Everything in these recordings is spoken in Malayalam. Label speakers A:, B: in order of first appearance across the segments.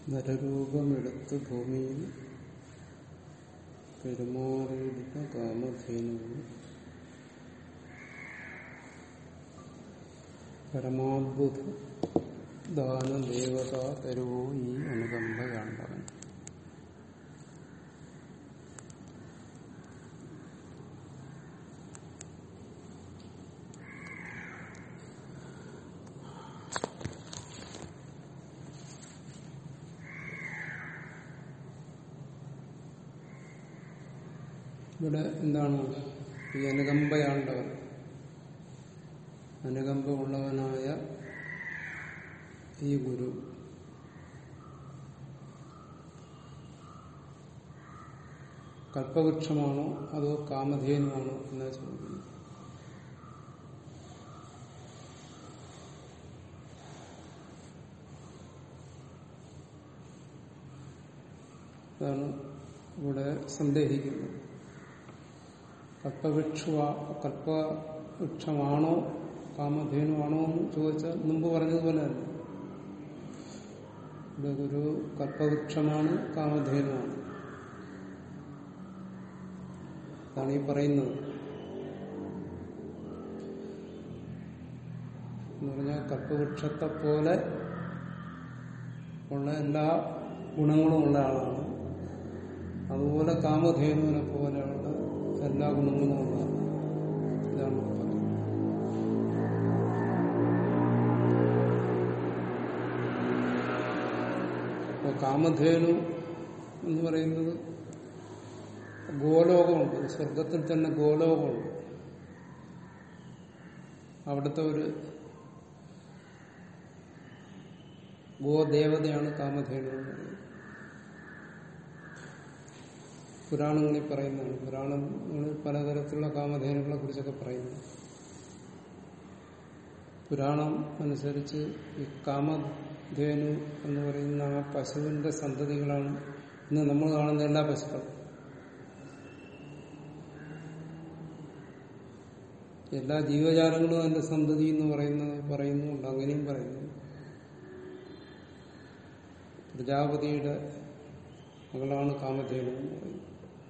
A: നരരൂപമെടുത്ത് ഭൂമിയിൽ പെരുമാറിയിരുന്ന കാമധേനുവിന് പരമാത്ഭുത ദാന ദേവത തരുവോ ഈ അനുകമ്പയാണ്ടവൻ ഇവിടെ എന്താണ് ഈ അനുകമ്പയാണ്ടവൻ അനുകമ്പ ഉള്ളവനായ ഈ ഗുരു കൽപ്പവൃക്ഷമാണോ അതോ കാമധേനുവാണോ എന്നാ ചോദിക്കുന്നത് അതാണ് ഇവിടെ സന്ദേഹിക്കുന്നത് കൽപ്പവൃക്ഷ കൽപ്പവൃക്ഷമാണോ കാമധേനുവാണോ എന്ന് ചോദിച്ചാൽ മുമ്പ് പറഞ്ഞതുപോലെ തന്നെ ഇവിടെ ഒരു കൽപ്പവൃക്ഷമാണ് കാമധേനുവാണ് അതാണ് ഈ പറയുന്നത് എന്ന് പറഞ്ഞാൽ കൽപ്പവൃക്ഷത്തെ പോലെ ഉള്ള എല്ലാ ഗുണങ്ങളും ഉള്ള ആളാണ് അതുപോലെ കാമധേനുവിനെ പോലെയുള്ള എല്ലാ ഗുണങ്ങളും ഉള്ള ഇതാണ് പറയുന്നത് അപ്പോൾ കാമധേനു എന്ന് പറയുന്നത് ഗോലോകമുണ്ട് സ്വർഗത്തിൽ തന്നെ ഗോലോകമുണ്ട് അവിടുത്തെ ഒരു ഗോദേവതയാണ് കാമധേനു എന്ന് പറയുന്നത് പുരാണങ്ങളിൽ പറയുന്നതാണ് പുരാണങ്ങളിൽ പലതരത്തിലുള്ള കാമധേനുകളെ കുറിച്ചൊക്കെ പറയുന്നു പുരാണം അനുസരിച്ച് ഈ കാമധേനു എന്ന് പറയുന്ന ആ പശുവിന്റെ സന്തതികളാണ് ഇന്ന് നമ്മൾ കാണുന്ന എല്ലാ പശുക്കളും എല്ലാ ജീവജാലങ്ങളും അതിന്റെ സന്തതി എന്ന് പറയുന്നത് പറയുന്നുണ്ട് അങ്ങനെയും പറയുന്നു പ്രജാപതിയുടെ മകളാണ് കാമധേനു എന്ന് പറയുന്നത്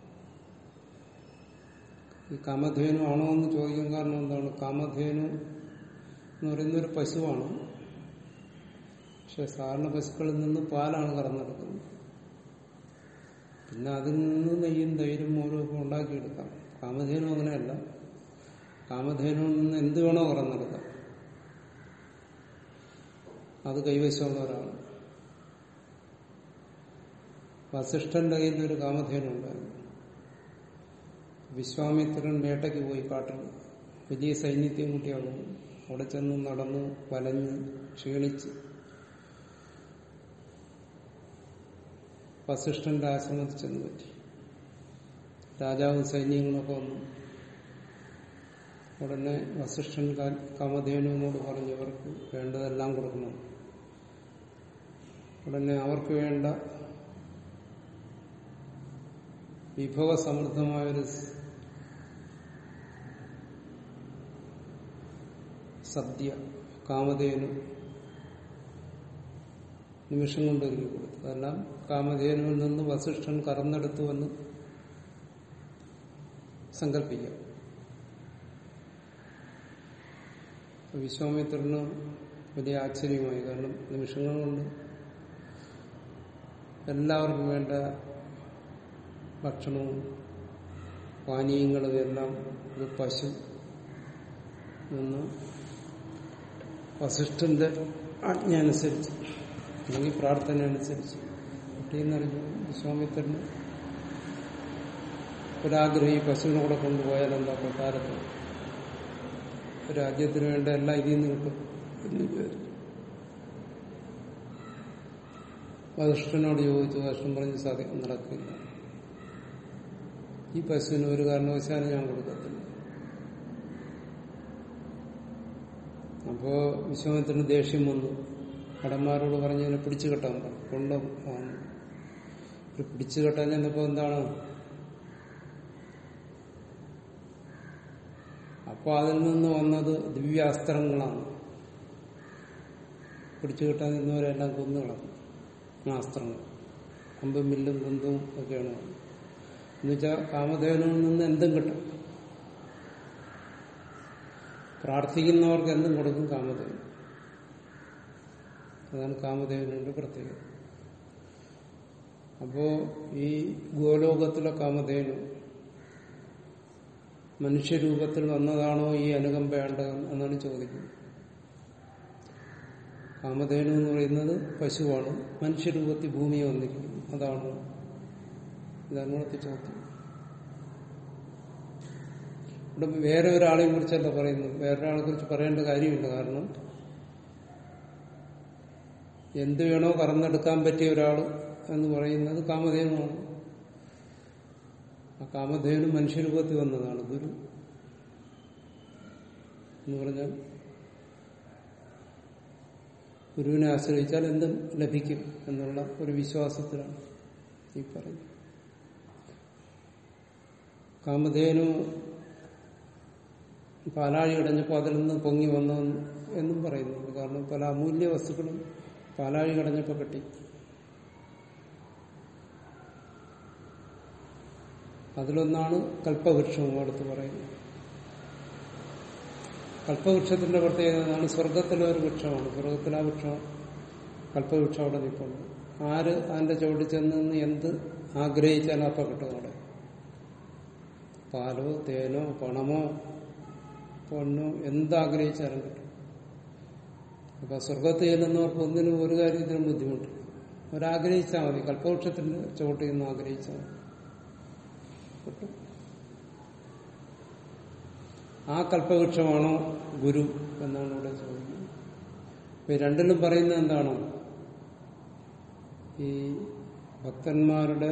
A: ഈ കാമധേനു ആണോ എന്ന് ചോദിക്കാൻ കാരണം എന്താണ് കാമധേനു എന്ന് പറയുന്ന ഒരു പശുവാണ് പക്ഷെ സാധാരണ പശുക്കളിൽ നിന്ന് പാലാണ് കറന്നെടുക്കുന്നത് പിന്നെ അതിൽ നിന്ന് നെയ്യും തൈരും മോരും ഒക്കെ ഉണ്ടാക്കിയെടുക്കാം കാമധേനു അങ്ങനെയല്ല കാമധേനുവിൽ നിന്ന് എന്ത് വേണോ കറന്നെടുക്കാം അത് കൈവശമുള്ള ഒരാളാണ് വസിഷ്ഠന്റെ കയ്യിൽ ഒരു കാമധേനു ഉണ്ടായിരുന്നു വിശ്വാമിത്രൻ വേട്ടയ്ക്ക് പോയി കാട്ടിൽ വലിയ സൈന്യത്തെയും കൂട്ടിയാകും അവിടെ ചെന്ന് നടന്നു വലഞ്ഞ് ക്ഷീണിച്ച് വസിഷ്ഠന്റെ ആശ്രമത്തിൽ ചെന്ന് പറ്റി രാജാവും സൈന്യങ്ങളൊക്കെ വന്നു ഉടനെ വസിഷ്ഠൻ കാമധേനുവിനോട് പറഞ്ഞു അവർക്ക് വേണ്ടതെല്ലാം കൊടുക്കണം ഉടനെ അവർക്ക് വേണ്ട വിഭവസമൃദ്ധമായൊരു സദ്യ കാമധേനു നിമിഷം കൊണ്ട് ഒരുക്കി കൊടുത്തു അതെല്ലാം കാമധേനുവിൽ നിന്ന് വസിഷ്ഠൻ കറന്നെടുത്തുവെന്ന് സങ്കല്പിക്കാം വിശ്വാമിത്രന് വലിയ ആശ്ചര്യമായി കാരണം നിമിഷങ്ങൾ കൊണ്ട് എല്ലാവർക്കും വേണ്ട ഭക്ഷണവും പാനീയങ്ങളും എല്ലാം ഒരു പശു നിന്ന് വസിഷ്ഠന്റെ ആജ്ഞ അനുസരിച്ച് അല്ലെങ്കിൽ പ്രാർത്ഥന അനുസരിച്ച് കുട്ടിയെന്നറിഞ്ഞു വിശ്വാമിത്രന് ഒരാഗ്രഹം ഈ പശുവിനെ കൂടെ കൊണ്ടുപോയാൽ എന്താ കൊട്ടാരത്ത് രാജ്യത്തിന് വേണ്ട എല്ലാം ഇതിൽ നിന്ന് കിട്ടും എന്ന് വിചാരിച്ചു വസിഷ്ഠനോട് ചോദിച്ചു വസിഷ്ഠൻ പറഞ്ഞ് സാധിക്കും നടക്കില്ല ഈ പശുവിന് ഒരു കാരണവശാലും ഞാൻ കൊടുക്കത്തില്ല അപ്പോ വിശ്വാമിത്രന് ദേഷ്യം വന്നു കടന്മാരോട് പറഞ്ഞ് ഇതിനെ പിടിച്ചു കെട്ടാൻ കൊണ്ട് പിടിച്ചു കെട്ടാൻ ചെന്നപ്പോ എന്താണ് അപ്പൊ അതിൽ നിന്ന് വന്നത് ദിവ്യാസ്ത്രങ്ങളാണ് പിടിച്ചു കെട്ടാൻ നിന്നവരെല്ലാം കൊന്നുകളഞ്ഞു ശാസ്ത്രങ്ങൾ അമ്പും മില്ലും ബന്ധവും ഒക്കെയാണ് എന്നുവെച്ചാൽ കാമധേനുവിൽ നിന്ന് എന്തും കിട്ടും പ്രാർത്ഥിക്കുന്നവർക്ക് എന്തും കൊടുക്കും കാമധേനു അതാണ് കാമധേനുവിന്റെ പ്രത്യേകത അപ്പോ ഈ ഗോലോകത്തിലെ കാമധേനു മനുഷ്യരൂപത്തിൽ വന്നതാണോ ഈ അനുകമ്പേണ്ടത് എന്നാണ് ചോദിക്കുന്നത് കാമധേനു എന്ന് പറയുന്നത് പശുവാണ് മനുഷ്യരൂപത്തിൽ ഭൂമിയെ വന്നിരിക്കുന്നു അതാണോ ഇതാണ് ഇവിടുത്തെ ചോദ്യം ഇവിടെ വേറെ ഒരാളെയും കുറിച്ചല്ല പറയുന്നത് വേറൊരാളെ കുറിച്ച് പറയേണ്ട കാര്യമില്ല കാരണം എന്ത് വേണോ കറന്നെടുക്കാൻ പറ്റിയ ഒരാൾ എന്ന് പറയുന്നത് കാമധേനുമാണ് ആ കാമധേനു മനുഷ്യരൂപത്തിൽ വന്നതാണ് ഗുരു എന്ന് പറഞ്ഞാൽ ഗുരുവിനെ ആശ്രയിച്ചാൽ എന്തും ലഭിക്കും എന്നുള്ള ഒരു വിശ്വാസത്തിലാണ് ഈ പറയുന്നത് കാമധേനു പാലാഴി കടഞ്ഞപ്പോൾ അതിൽ നിന്ന് പൊങ്ങി വന്നു എന്നും പറയുന്നുണ്ട് കാരണം പല അമൂല്യ വസ്തുക്കളും പാലാഴി കടഞ്ഞപ്പോൾ കിട്ടി അതിലൊന്നാണ് കൽപ്പവൃക്ഷവും അടുത്ത് പറയുന്നത് കൽപ്പവൃക്ഷത്തിന്റെ പ്രത്യേകത സ്വർഗത്തിലെ ഒരു വൃക്ഷമാണ് സ്വർഗത്തിലെ ആ വൃക്ഷം കൽപ്പവൃക്ഷം അവിടെ നിൽക്കുന്നു ആര് അതിന്റെ ചുവട്ടിൽ ചെന്ന് നിന്ന് എന്ത് ആഗ്രഹിച്ചാലും അപ്പം കിട്ടും അവിടെ പാലോ തേനോ പണമോ പൊണ്ണോ എന്താഗ്രഹിച്ചാലും കിട്ടും അപ്പൊ സ്വർഗത്ത് ചെല്ലുന്നവർക്ക് ഒന്നിനും ഒരു കാര്യത്തിനും ബുദ്ധിമുട്ട് ഒരാഗ്രഹിച്ചാൽ മതി കൽപ്പവൃക്ഷത്തിന്റെ ചുവട്ടിൽ നിന്ന് ആഗ്രഹിച്ചാൽ മതി കിട്ടും ആ കൽപ്പവൃക്ഷമാണോ ഗുരു എന്നാണ് ഇവിടെ ചോദിക്കുന്നത് അപ്പൊ ഈ രണ്ടിലും പറയുന്നത് എന്താണ് ഈ ഭക്തന്മാരുടെ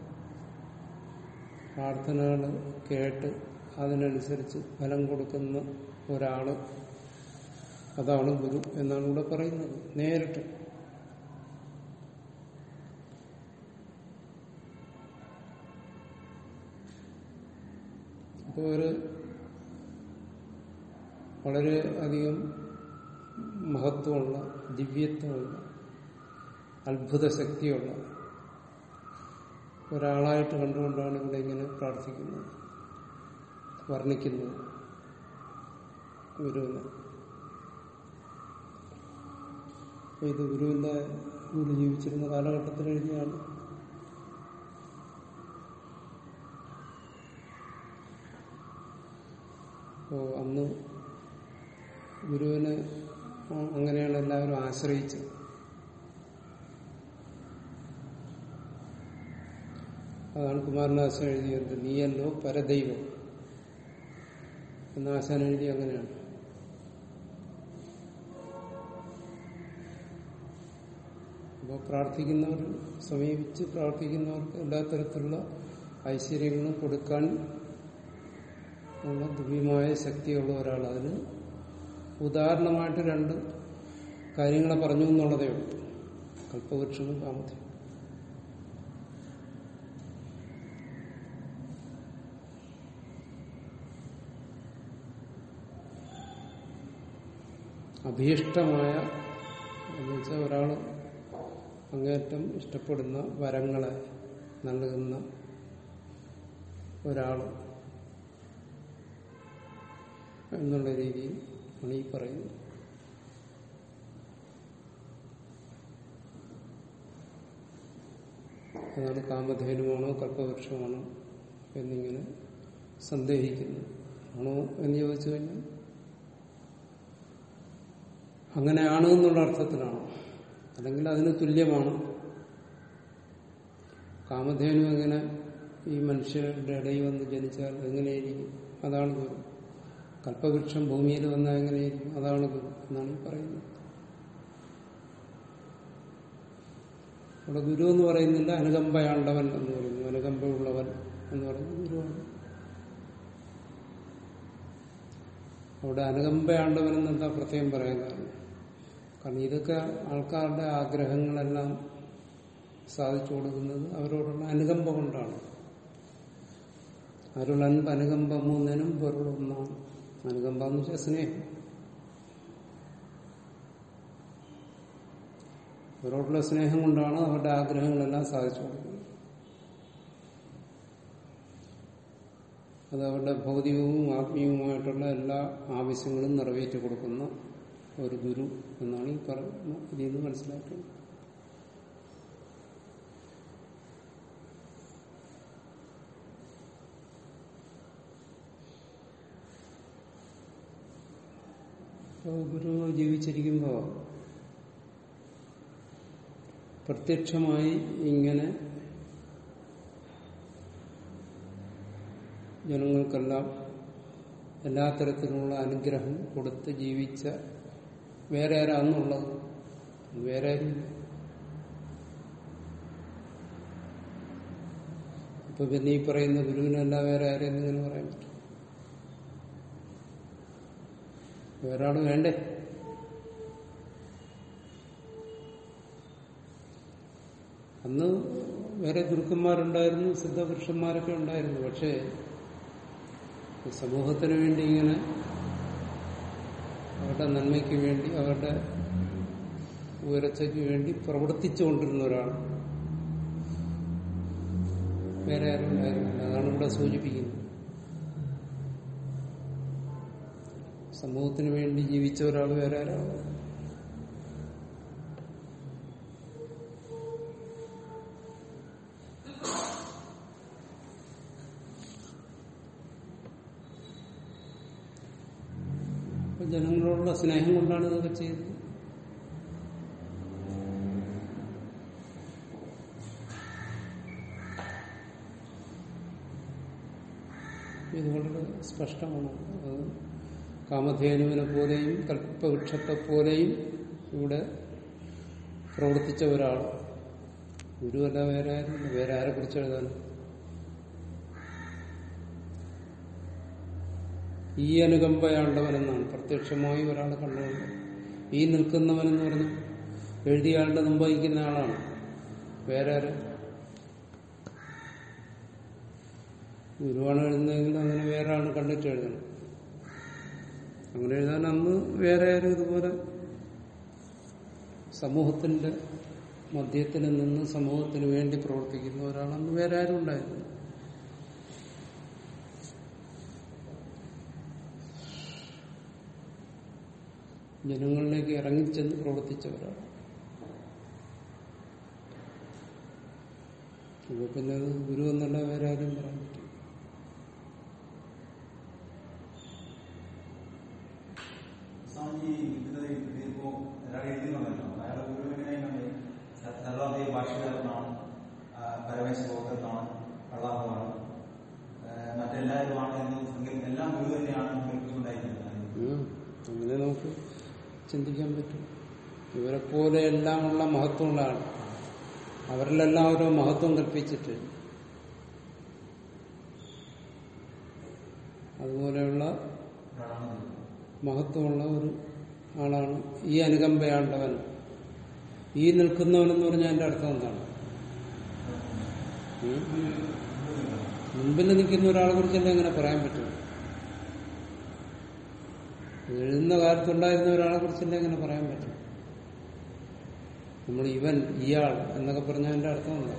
A: പ്രാർത്ഥനകൾ കേട്ട് അതിനനുസരിച്ച് ഫലം കൊടുക്കുന്ന ഒരാള് അതാണ് ഗുരു എന്നാണ് ഇവിടെ പറയുന്നത് നേരിട്ട് അപ്പോൾ ഒരു വളരെ അധികം മഹത്വമുള്ള ദിവ്യത്വമുള്ള അത്ഭുത ശക്തിയുള്ള ഒരാളായിട്ട് കണ്ടുകൊണ്ടാണ് ഇവിടെ ഇങ്ങനെ പ്രാർത്ഥിക്കുന്നത് വർണ്ണിക്കുന്നത് ഗുരുവിനെ ഇത് ഗുരുവിന്റെ ഗുരു ജീവിച്ചിരുന്ന കാലഘട്ടത്തിൽ എഴുതിയാണ് അപ്പോ അന്ന് ഗുരുവിനെ അങ്ങനെയാണ് എല്ലാവരും ആശ്രയിച്ചത് അതാണ് കുമാരനാശൻ എഴുതിയത് നീയല്ലോ പരദൈവം എന്ന ആശാൻ എഴുതി അങ്ങനെയാണ് അപ്പോൾ പ്രാർത്ഥിക്കുന്നവർ സമീപിച്ച് പ്രാർത്ഥിക്കുന്നവർക്ക് എല്ലാ തരത്തിലുള്ള ഐശ്വര്യങ്ങളും കൊടുക്കാൻ ഉള്ള ദിവ്യമായ ശക്തിയുള്ള ഒരാൾ അതിന് ഉദാഹരണമായിട്ട് രണ്ട് കാര്യങ്ങളെ പറഞ്ഞു എന്നുള്ളതേ ഉള്ളൂ കൽപ്പവൃക്ഷവും കാമധേനും അഭീഷ്ടമായ എന്ന് വെച്ചാൽ ഒരാൾ അങ്ങേറ്റം ഇഷ്ടപ്പെടുന്ന വരങ്ങളെ നൽകുന്ന ഒരാൾ എന്നുള്ള രീതിയിൽ ആണ് ഈ പറയുന്നത് അതാണ് കാമധേനുവാണോ കൽപ്പവൃക്ഷമാണോ എന്നിങ്ങനെ സന്ദേഹിക്കുന്നത് ആണോ എന്ന് ചോദിച്ചു കഴിഞ്ഞാൽ അങ്ങനെയാണ് എന്നുള്ള അർത്ഥത്തിലാണ് അല്ലെങ്കിൽ അതിന് തുല്യമാണ് കാമധേനു എങ്ങനെ ഈ മനുഷ്യരുടെ ഇടയിൽ വന്ന് ജനിച്ചാൽ എങ്ങനെയായിരിക്കും അതാണ് ഗുരു കൽപ്പവൃക്ഷം ഭൂമിയിൽ വന്നാൽ എങ്ങനെയായിരിക്കും അതാണ് ഗുരു എന്നാണ് ഈ പറയുന്നത് അവിടെ ഗുരു എന്ന് പറയുന്നില്ല അനുകമ്പയാണ്ടവൻ എന്ന് പറയുന്നു അനുകമ്പയുള്ളവൻ എന്ന് പറയുന്നത് ഗുരുവാണ് അവിടെ അനുകമ്പയാണ്ടവൻ എന്നെന്താ പ്രത്യേകം പറയാൻ കാരണം കാരണം ഇതൊക്കെ ആൾക്കാരുടെ ആഗ്രഹങ്ങളെല്ലാം സാധിച്ചു കൊടുക്കുന്നത് അവരോടുള്ള അനുകമ്പ കൊണ്ടാണ് അവരുള്ള അൻപ് അനുകമ്പ മൂന്നിനും പൊരുളൊന്നാണ് അനുകമ്പ എന്ന് വെച്ചാൽ സ്നേഹം അവരോടുള്ള സ്നേഹം കൊണ്ടാണ് അവരുടെ ആഗ്രഹങ്ങളെല്ലാം സാധിച്ചു കൊടുക്കുന്നത് അത് അവരുടെ ഭൗതികവും ആത്മീയവുമായിട്ടുള്ള എല്ലാ ആവശ്യങ്ങളും നിറവേറ്റി കൊടുക്കുന്ന ഒരു ഗുരു എന്നാണ് ഈ പറയുന്ന ഇതിൽ നിന്ന് മനസ്സിലാക്കുന്നത് അപ്പോൾ ഗുരു ജീവിച്ചിരിക്കുമ്പോൾ പ്രത്യക്ഷമായി ഇങ്ങനെ ജനങ്ങൾക്കെല്ലാം എല്ലാ തരത്തിലുള്ള അനുഗ്രഹം കൊടുത്ത് ജീവിച്ച വേറെ ആരാന്നുള്ളത് വേറെ ആരുമില്ല അപ്പൊ പിന്നെ ഈ പറയുന്ന ഗുരുവിനല്ല വേറെ ആരെയും ഇങ്ങനെ പറയാൻ പറ്റും വേറെ ആള് വേണ്ടേ അന്ന് വേറെ ഗുരുക്കന്മാരുണ്ടായിരുന്നു സിദ്ധപുരുഷന്മാരൊക്കെ ഉണ്ടായിരുന്നു പക്ഷേ സമൂഹത്തിന് വേണ്ടി ഇങ്ങനെ അവരുടെ നന്മയ്ക്ക് വേണ്ടി അവരുടെ ഉയർച്ചയ്ക്ക് വേണ്ടി പ്രവർത്തിച്ചുകൊണ്ടിരുന്ന ഒരാൾ വേറെ ആരും ഉണ്ടായിരുന്നില്ല അതാണ് ഇവിടെ സൂചിപ്പിക്കുന്നത് സമൂഹത്തിന് വേണ്ടി ജീവിച്ച ഒരാൾ വേറെ ആരാണ് അപ്പൊ ജനങ്ങളോടുള്ള സ്നേഹം കൊണ്ടാണ് ഇതൊക്കെ ചെയ്തത് ഇത് വളരെ സ്പഷ്ടമാണ് അത് കാമധേനുവിനെ പോലെയും കൽപ്പവൃക്ഷത്തെ പോലെയും ഇവിടെ പ്രവർത്തിച്ച ഒരാൾ ഗുരുവല്ല വേറെ ആരും വേറെ ആരെ കുറിച്ച് എഴുതാനും ഈ അനുകമ്പയാണ്ടവനെന്നാണ് പ്രത്യക്ഷമായി ഒരാൾ കണ്ടുകൊണ്ട് ഈ നിൽക്കുന്നവനെന്ന് പറഞ്ഞു എഴുതിയ ആളുടെ മുമ്പ് വഹിക്കുന്ന ആളാണ് വേറെ ആര് ഗുരുവാണ് എഴുതുന്നതെങ്കിൽ അങ്ങനെ വേറെ ആൾ കണ്ടിട്ട് എഴുതണം അങ്ങനെ എഴുതാൻ അന്ന് വേറെ ആരും ഇതുപോലെ സമൂഹത്തിന്റെ മധ്യത്തിൽ നിന്ന് സമൂഹത്തിന് വേണ്ടി പ്രവർത്തിക്കുന്ന ഒരാളന്ന് വേറെ ആരും ഉണ്ടായിരുന്നു ജനങ്ങളിലേക്ക് ഇറങ്ങിച്ചെന്ന് പ്രവർത്തിച്ച ഒരാൾ അപ്പൊ പിന്നെ അത് ഗുരു എന്നല്ല വേറെ ആരും പറയാൻ പറ്റും
B: സ്വാമിജി ഇതിന് ഇതിപ്പോ ഒരാൾ എഴുതുന്നുണ്ടല്ലോ അയാളെ ഗുരു എങ്ങനെയാണ് സർവാധിക ഭാഷകാരനാണ് പരമേശ ബോധനാണ് കള്ളാഹുവാണ് മറ്റെല്ലാവരുമാണ് എന്ന് സങ്കല്പം എല്ലാം ഗുരു തന്നെയാണ് സങ്കല്പിച്ചുകൊണ്ടായിരുന്നത്
A: ഉം. അങ്ങനെ നമുക്ക് ചിന്തിക്കാൻ പറ്റും ഇവരെ പോലെ എല്ലാമുള്ള മഹത്വമുള്ള ആൾ അവരിലെല്ലാം ഓരോ മഹത്വം കൽപ്പിച്ചിട്ട് അതുപോലെയുള്ള
B: ഒരാളാണ്
A: മഹത്വമുള്ള ഒരു ആളാണ് ഈ അനുകമ്പയാണ്ടവൻ ഈ നിൽക്കുന്നവനെന്ന് പറഞ്ഞാൽ എന്റെ അർത്ഥം എന്താണ് ഉം? മുമ്പിൽ നിൽക്കുന്ന ഒരാളെ കുറിച്ചല്ലേ എങ്ങനെ പറയാൻ പറ്റും എഴുതുന്ന കാലത്തുണ്ടായിരുന്ന ഒരാളെ കുറിച്ചല്ലേ എങ്ങനെ പറയാൻ പറ്റും നമ്മൾ ഇവൻ ഇയാൾ എന്നൊക്കെ പറഞ്ഞാൽ എന്റെ അർത്ഥം എന്താ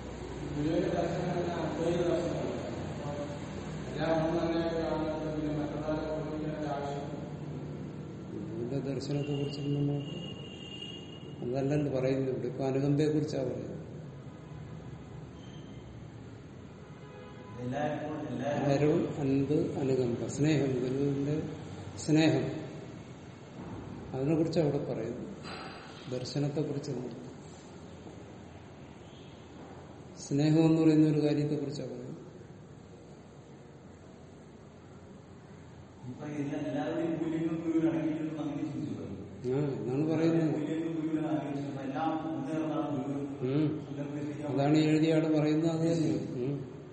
A: ഇതിന്റെ ദർശനത്തെ കുറിച്ച് നമ്മൾ അതല്ലല്ലോ പറയുന്നത് ഇവിടെ ഇപ്പൊ അനുകമ്പയെ കുറിച്ചാണ് പറയുന്നത്
B: എല്ലാവർക്കും എല്ലാവരും
A: ആരവും അൻപ് അനുകമ്പ സ്നേഹം ഗുരുവിന്റെ സ്നേഹം അതിനെ കുറിച്ച് അവിടെ പറയുന്നു ദർശനത്തെ കുറിച്ച് സ്നേഹം എന്ന് പറയുന്ന ഒരു കാര്യത്തെ കുറിച്ചാണ് പറയുന്നത്
B: ഇപ്പൊ എല്ലാ- എല്ലാവരുടെയും മൂല്യങ്ങളും ഗുരുവിൽ അടങ്ങിയിട്ടുണ്ടെന്ന് അങ്ങനെ ചിന്തിച്ചു
A: ആ എന്നാണ് പറയുന്നത്
B: മൂല്യങ്ങളും ഗുരുവിൽ അടങ്ങിയിട്ടുണ്ട് എല്ലാം ഒന്നേർന്നാണ് ഗുരു
A: ഉം.
B: സങ്കല്പിക്കാൻ
A: അതാണ് ഈ എഴുതിയ ആള് പറയുന്നത് അത് തന്നെ ഉം.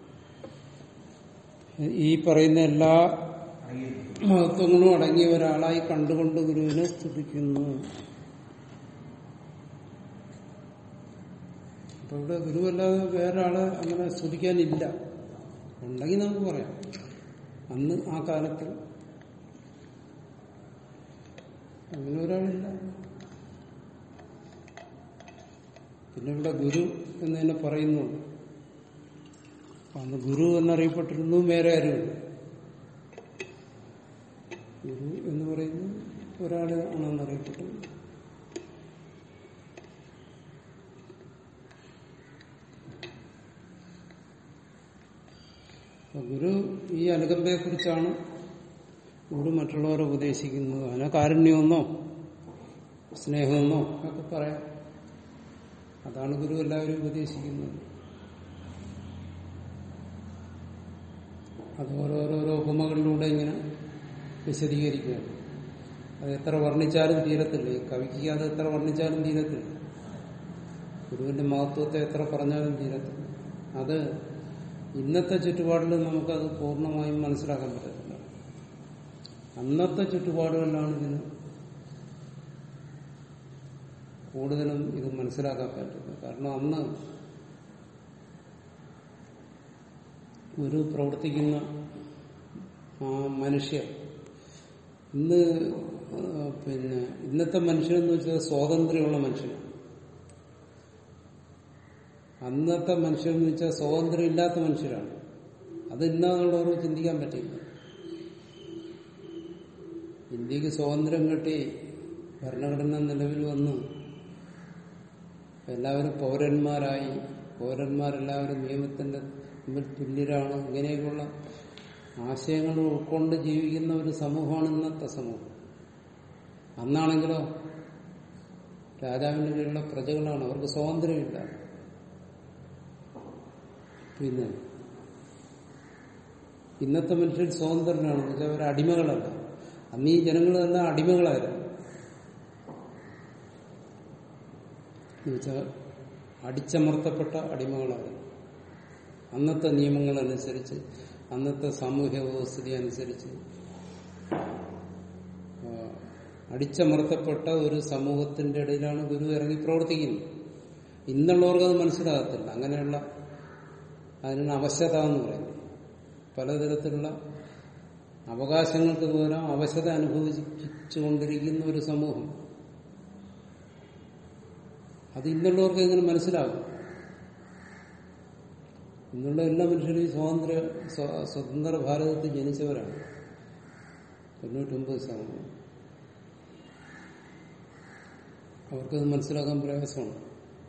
A: ഈ പറയുന്ന എല്ലാ
B: അടങ്ങിയിട്ടുണ്ട്
A: മഹത്വങ്ങളും അടങ്ങിയ ഒരാളായി കണ്ടുകൊണ്ട് ഗുരുവിനെ സ്തുതിക്കുന്നു അപ്പൊ ഇവിടെ ഗുരുവല്ലാതെ വേറെ ആളെ അങ്ങനെ സ്തുതിക്കാനില്ല ഉണ്ടെങ്കിൽ നമുക്ക് പറയാം അന്ന് ആ കാലത്ത് അങ്ങനെ ഒരാളില്ല പിന്നെ ഇവിടെ ഗുരു എന്ന് തന്നെ പറയുന്നുണ്ട് അപ്പൊ അന്ന് ഗുരു എന്നറിയപ്പെട്ടിരുന്നു വേറെ ആരുമില്ല ഗുരു എന്ന് പറയുന്നത് ഒരാൾ ആണെന്നറിയപ്പെട്ടത് അപ്പൊ ഗുരു ഈ അനുകമ്പയെ കുറിച്ചാണ് ഗുരു മറ്റുള്ളവരെ ഉപദേശിക്കുന്നത് അതിനെ കാരുണ്യമെന്നോ സ്നേഹമെന്നോ ഒക്കെ പറയാം അതാണ് ഗുരു എല്ലാവരും ഉപദേശിക്കുന്നത് അത് ഓരോരോരോ ഉപമകളിലൂടെ ഇങ്ങനെ വിശദീകരിക്കുകയാണ് അത് എത്ര വർണ്ണിച്ചാലും തീരത്തില്ല ഈ കവിക്ക് അത് എത്ര വർണ്ണിച്ചാലും തീരത്തില്ല ഗുരുവിന്റെ മഹത്വത്തെ എത്ര പറഞ്ഞാലും തീരത്തില്ല അത് ഇന്നത്തെ ചുറ്റുപാടിൽ നമുക്കത് പൂർണ്ണമായും മനസ്സിലാക്കാൻ പറ്റത്തില്ല അന്നത്തെ ചുറ്റുപാടുകളിലാണ് ഇതിന് കൂടുതലും ഇത് മനസ്സിലാക്കാൻ പറ്റുന്നത് കാരണം അന്ന് ഒരു പ്രവർത്തിക്കുന്ന ആ മനുഷ്യർ ഇന്ന് ആ, പിന്നെ ഇന്നത്തെ മനുഷ്യനെന്ന് വെച്ചാൽ സ്വാതന്ത്ര്യമുള്ള മനുഷ്യനാണ് അന്നത്തെ മനുഷ്യരെന്ന് വെച്ചാൽ സ്വാതന്ത്ര്യം ഇല്ലാത്ത മനുഷ്യരാണ് അത് ഇന്നാന്നുള്ളവർ ചിന്തിക്കാൻ പറ്റില്ല ഇന്ത്യക്ക് സ്വാതന്ത്ര്യം കിട്ടി ഭരണഘടന നിലവിൽ വന്നു എല്ലാവരും പൗരന്മാരായി പൗരന്മാരെല്ലാവരും നിയമത്തിന്റെ മുമ്പിൽ തുല്യരാണ് ഇങ്ങനെയൊക്കെയുള്ള ആശയങ്ങൾ ഉൾക്കൊണ്ട് ജീവിക്കുന്ന ഒരു സമൂഹമാണ് ഇന്നത്തെ സമൂഹം അന്നാണെങ്കിലോ രാജാവിന്റെ കീഴിലുള്ള പ്രജകളാണ് അവർക്ക് സ്വാതന്ത്ര്യമില്ല പിന്നെ ഇന്നത്തെ മനുഷ്യർ സ്വതന്ത്രനാണ് എന്ന് വെച്ചാൽ അവർ അടിമകളല്ല അന്ന് ഈ ജനങ്ങൾ തന്നെ അടിമകളായിരുന്നു എന്നുവെച്ചാൽ അടിച്ചമർത്തപ്പെട്ട അടിമകളായിരുന്നു അന്നത്തെ നിയമങ്ങളനുസരിച്ച് അന്നത്തെ സാമൂഹ്യ വ്യവസ്ഥിതി അനുസരിച്ച് ആ, അടിച്ചമർത്തപ്പെട്ട ഒരു സമൂഹത്തിന്റെ ഇടയിലാണ് ഗുരു ഇറങ്ങി പ്രവർത്തിക്കുന്നത് ഇന്നുള്ളവർക്ക് അത് മനസ്സിലാകത്തില്ല അങ്ങനെയുള്ള അതിനാണ് അവശത എന്ന് പറയുന്നത് പലതരത്തിലുള്ള അവകാശങ്ങൾക്ക് പകരം അവശത അനുഭവിച്ചുകൊണ്ടിരിക്കുന്ന ഒരു സമൂഹം അത് ഇന്നുള്ളവർക്ക് എങ്ങനെ മനസ്സിലാകും ഇന്നുള്ള എല്ലാ മനുഷ്യരും ഈ സ്വാതന്ത്ര്യ സ്വ- സ്വതന്ത്ര ഭാരതത്തിൽ ജനിച്ചവരാണ് തൊണ്ണൂറ്റൊമ്പത് ശതമാനം അവർക്കത് മനസ്സിലാക്കാൻ പ്രയാസമാണ്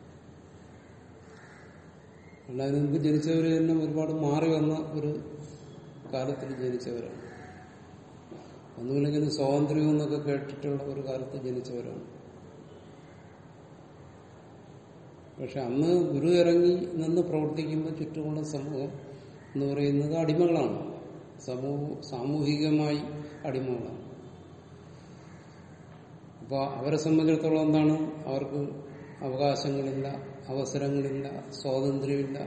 A: അല്ല അതിന് മുമ്പ് ജനിച്ചവർ തന്നെ ഒരുപാട് മാറി വന്ന ഒരു കാലത്തിൽ ജനിച്ചവരാണ് ഒന്നുമില്ലെങ്കിലും സ്വാതന്ത്ര്യം എന്നൊക്കെ കേട്ടിട്ടുള്ള ഒരു കാലത്ത് ജനിച്ചവരാണ് പക്ഷെ അന്ന് ഗുരു ഇറങ്ങി നിന്ന് പ്രവർത്തിക്കുമ്പോൾ ചുറ്റുമുള്ള സമൂഹം എന്ന് പറയുന്നത് അടിമകളാണ് സമൂഹ സാമൂഹികമായി അടിമകളാണ് അപ്പോൾ അവരെ സംബന്ധിച്ചിടത്തോളം എന്താണ് അവർക്ക് അവകാശങ്ങളില്ല അവസരങ്ങളില്ല സ്വാതന്ത്ര്യമില്ല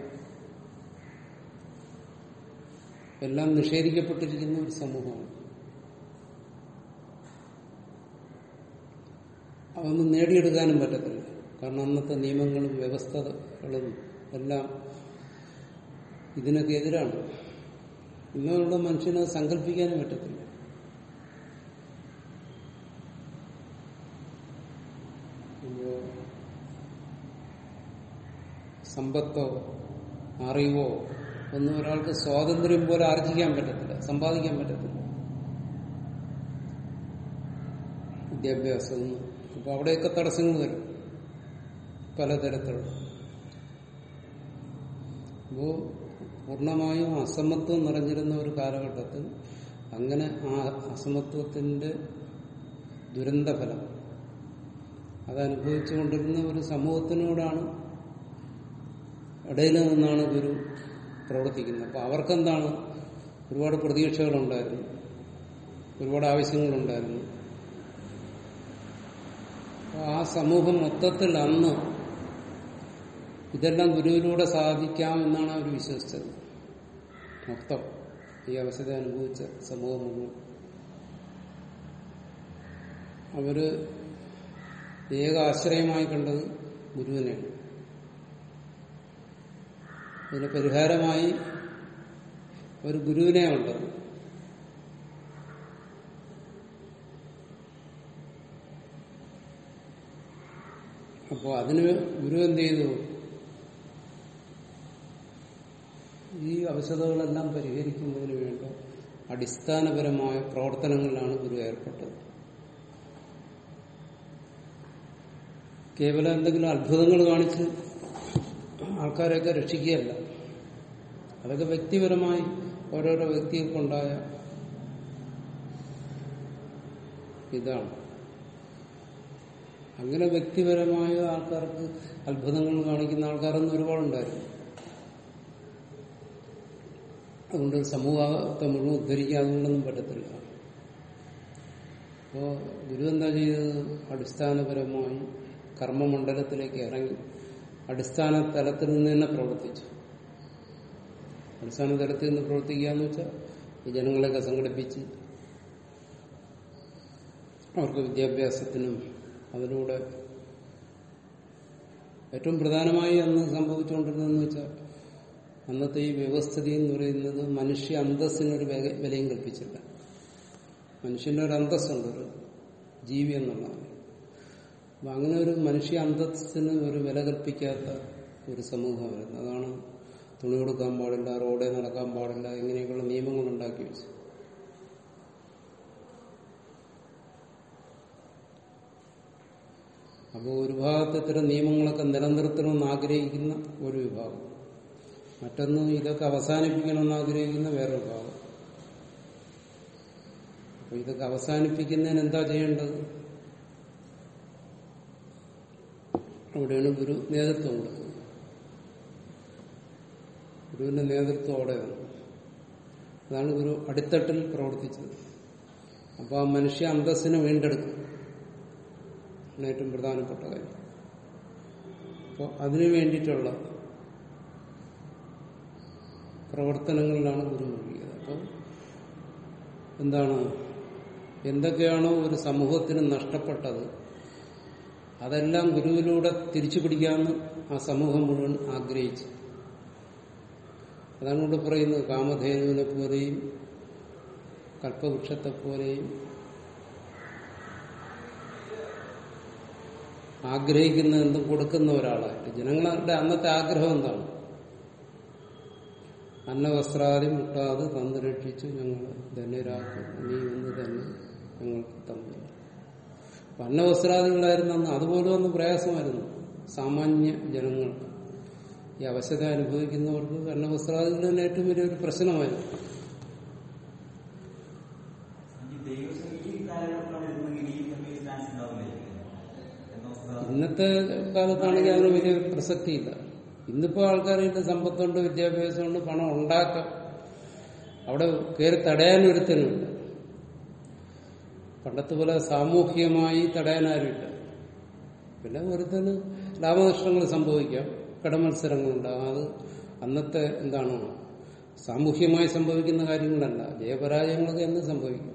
A: എല്ലാം നിഷേധിക്കപ്പെട്ടിരിക്കുന്ന ഒരു സമൂഹമാണ് അതൊന്നും നേടിയെടുക്കാനും പറ്റത്തില്ല കാരണം അന്നത്തെ നിയമങ്ങളും വ്യവസ്ഥകളും എല്ലാം ഇതിനൊക്കെ എതിരാണ് ഇന്നുള്ള മനുഷ്യനെ സങ്കല്പിക്കാനും പറ്റത്തില്ല ഇപ്പോ സമ്പത്തോ അറിവോ ഒന്നും ഒരാൾക്ക് സ്വാതന്ത്ര്യം പോലെ ആർജിക്കാൻ പറ്റത്തില്ല സമ്പാദിക്കാൻ പറ്റത്തില്ല വിദ്യാഭ്യാസം അപ്പൊ അവിടെയൊക്കെ തടസ്സങ്ങൾ വരും പലതരത്തിലുള്ള അപ്പോ പൂർണ്ണമായും അസമത്വം നിറഞ്ഞിരുന്ന ഒരു കാലഘട്ടത്തിൽ അങ്ങനെ ആ അസമത്വത്തിന്റെ ദുരന്തഫലം അതനുഭവിച്ചുകൊണ്ടിരുന്ന ഒരു സമൂഹത്തിനോടാണ് ഇടയിൽ നിന്നാണ് ഗുരു പ്രവർത്തിക്കുന്നത് അപ്പൊ അവർക്കെന്താണ് ഒരുപാട് പ്രതീക്ഷകളുണ്ടായിരുന്നു ഒരുപാട് ആവശ്യങ്ങളുണ്ടായിരുന്നു അപ്പൊ ആ സമൂഹം മൊത്തത്തിൽ അന്ന് ഇതെല്ലാം ഗുരുവിലൂടെ സാധിക്കാം എന്നാണ് അവർ വിശ്വസിച്ചത് മൊത്തം ഈ അവസ്ഥ അനുഭവിച്ച സമൂഹം മുഴുവൻ അവര് ഏക ആശ്രയമായി കണ്ടത് ഗുരുവിനെയാണ് ഇതിന് പരിഹാരമായി ഒരു ഗുരുവിനെ ഉണ്ടത് അപ്പോൾ അതിന് ഗുരു എന്ത് ചെയ്തു ഈ അവശതകളെല്ലാം പരിഹരിക്കുന്നതിന് വേണ്ട അടിസ്ഥാനപരമായ പ്രവർത്തനങ്ങളിലാണ് ഗുരു ഏർപ്പെട്ടത് കേവലം എന്തെങ്കിലും അത്ഭുതങ്ങൾ കാണിച്ച് ആൾക്കാരെയൊക്കെ രക്ഷിക്കുകയല്ല അതൊക്കെ വ്യക്തിപരമായി ഓരോരോ വ്യക്തികൾക്കുണ്ടായ ഇതാണ് അങ്ങനെ വ്യക്തിപരമായ ആൾക്കാർക്ക് അത്ഭുതങ്ങൾ കാണിക്കുന്ന ആൾക്കാരൊന്നും ഒരുപാടുണ്ടായിരുന്നു അതുകൊണ്ട് സമൂഹത്തെ മുഴുവൻ ഉദ്ധരിക്കാൻ അതുകൊണ്ടൊന്നും പറ്റത്തില്ല അപ്പോ ഗുരു എന്താ ചെയ്തത് അടിസ്ഥാനപരമായി കർമ്മമണ്ഡലത്തിലേക്ക് ഇറങ്ങി അടിസ്ഥാന തലത്തിൽ നിന്ന് തന്നെ പ്രവർത്തിച്ചു അടിസ്ഥാന തലത്തിൽ നിന്ന് പ്രവർത്തിക്കുക എന്ന് വെച്ചാൽ ഈ ജനങ്ങളെയൊക്കെ സംഘടിപ്പിച്ച് അവർക്ക് വിദ്യാഭ്യാസത്തിനും അതിലൂടെ ഏറ്റവും പ്രധാനമായി അന്ന് സംഭവിച്ചുകൊണ്ടിരുന്നതെന്ന് വെച്ചാൽ അന്നത്തെ ഈ വ്യവസ്ഥിതി എന്ന് പറയുന്നത് മനുഷ്യ അന്തസ്സിനൊരു വില- വിലയും കൽപ്പിച്ചില്ല മനുഷ്യന്റെ ഒരു അന്തസ്സുണ്ട് ഒരു ജീവി എന്നുള്ളതാണ് അപ്പൊ അങ്ങനെ ഒരു മനുഷ്യ അന്തസ്സിന് ഒരു വില കൽപ്പിക്കാത്ത ഒരു സമൂഹമായിരുന്നു അതാണ് തുണി കൊടുക്കാൻ പാടില്ല റോഡേ നടക്കാൻ പാടില്ല ഇങ്ങനെയൊക്കെയുള്ള നിയമങ്ങൾ ഉണ്ടാക്കി വെച്ചു അപ്പോൾ ഒരു ഭാഗത്ത് ഇത്തരം നിയമങ്ങളൊക്കെ നിലനിർത്തണമെന്ന് ആഗ്രഹിക്കുന്ന ഒരു വിഭാഗം മറ്റൊന്ന് ഇതൊക്കെ അവസാനിപ്പിക്കണമെന്ന് ആഗ്രഹിക്കുന്ന വേറെ വിഭാഗം അപ്പൊ ഇതൊക്കെ അവസാനിപ്പിക്കുന്നതിന് എന്താ ചെയ്യേണ്ടത് അവിടെയാണ് ഗുരു നേതൃത്വം കൊടുക്കുന്നത് ഗുരുവിന്റെ നേതൃത്വം അവിടെയാണ് അതാണ് ഗുരു അടിത്തട്ടിൽ പ്രവർത്തിച്ചത് അപ്പൊ ആ മനുഷ്യ അന്തസ്സിനെ വീണ്ടെടുക്കും ആണ് ഏറ്റവും പ്രധാനപ്പെട്ട കാര്യം അപ്പോൾ അതിനു വേണ്ടിയിട്ടുള്ള പ്രവർത്തനങ്ങളിലാണ് ഗുരു മുഴുകിയത് അപ്പോൾ എന്താണ് എന്തൊക്കെയാണോ ഒരു സമൂഹത്തിന് നഷ്ടപ്പെട്ടത് അതെല്ലാം ഗുരുവിലൂടെ തിരിച്ചു പിടിക്കാമെന്ന് ആ സമൂഹം മുഴുവൻ ആഗ്രഹിച്ചു അതാണ് ഇവിടെ പറയുന്നത് കാമധേനുവിനെ പോലെയും കൽപ്പവൃക്ഷത്തെ പോലെയും ആഗ്രഹിക്കുന്ന എന്തും കൊടുക്കുന്ന ഒരാളായിട്ട് ജനങ്ങളുടെ അന്നത്തെ ആഗ്രഹം എന്താണ് അന്നവസ്ത്രാദി മുട്ടാതെ തന്നു രക്ഷിച്ചു ഞങ്ങൾ ധന്യരാക്കും നീ ഒന്ന് തന്നെ ഞങ്ങൾക്ക് തന്നു അപ്പൊ അന്നവസ്ത്രാദികളായിരുന്നു അന്ന് അതുപോലും ഒന്ന് പ്രയാസമായിരുന്നു സാമാന്യ ജനങ്ങൾക്ക് ഈ അവശത അനുഭവിക്കുന്നവർക്ക് അന്നവസ്ത്രാദികൾ തന്നെ ഏറ്റവും വലിയൊരു പ്രശ്നമായിരുന്നു
B: ഈ ദൈവം ഈ കാലഘട്ടത്തിലാണ് ഇരുന്നെങ്കിൽ ഈ തമ്മിൽ സ്റ്റാൻസ് ഉണ്ടാവില്ലേ എന്നോ
A: ഇന്നത്തെ കാലത്താണെങ്കിൽ അതിന് വലിയ പ്രസക്തിയില്ല ഇന്നിപ്പോ ആൾക്കാരുടെ സമ്പത്തുണ്ട് വിദ്യാഭ്യാസമുണ്ട് പണം ഉണ്ടാക്കാം അവിടെ കയറി തടയാൻ ഒരുത്തനുമില്ല പണ്ടത്തെ പോലെ സാമൂഹികമായി തടയാൻ ആരുമില്ല പിന്നെ ഒരുത്തന് ലാഭനഷ്ടങ്ങൾ സംഭവിക്കാം കടമത്സരങ്ങളുണ്ടാകാം അത് അന്നത്തെ എന്താണ് സാമൂഹ്യമായി സംഭവിക്കുന്ന കാര്യങ്ങളല്ല ജയപരാജയങ്ങളൊക്കെ എന്ന് സംഭവിക്കും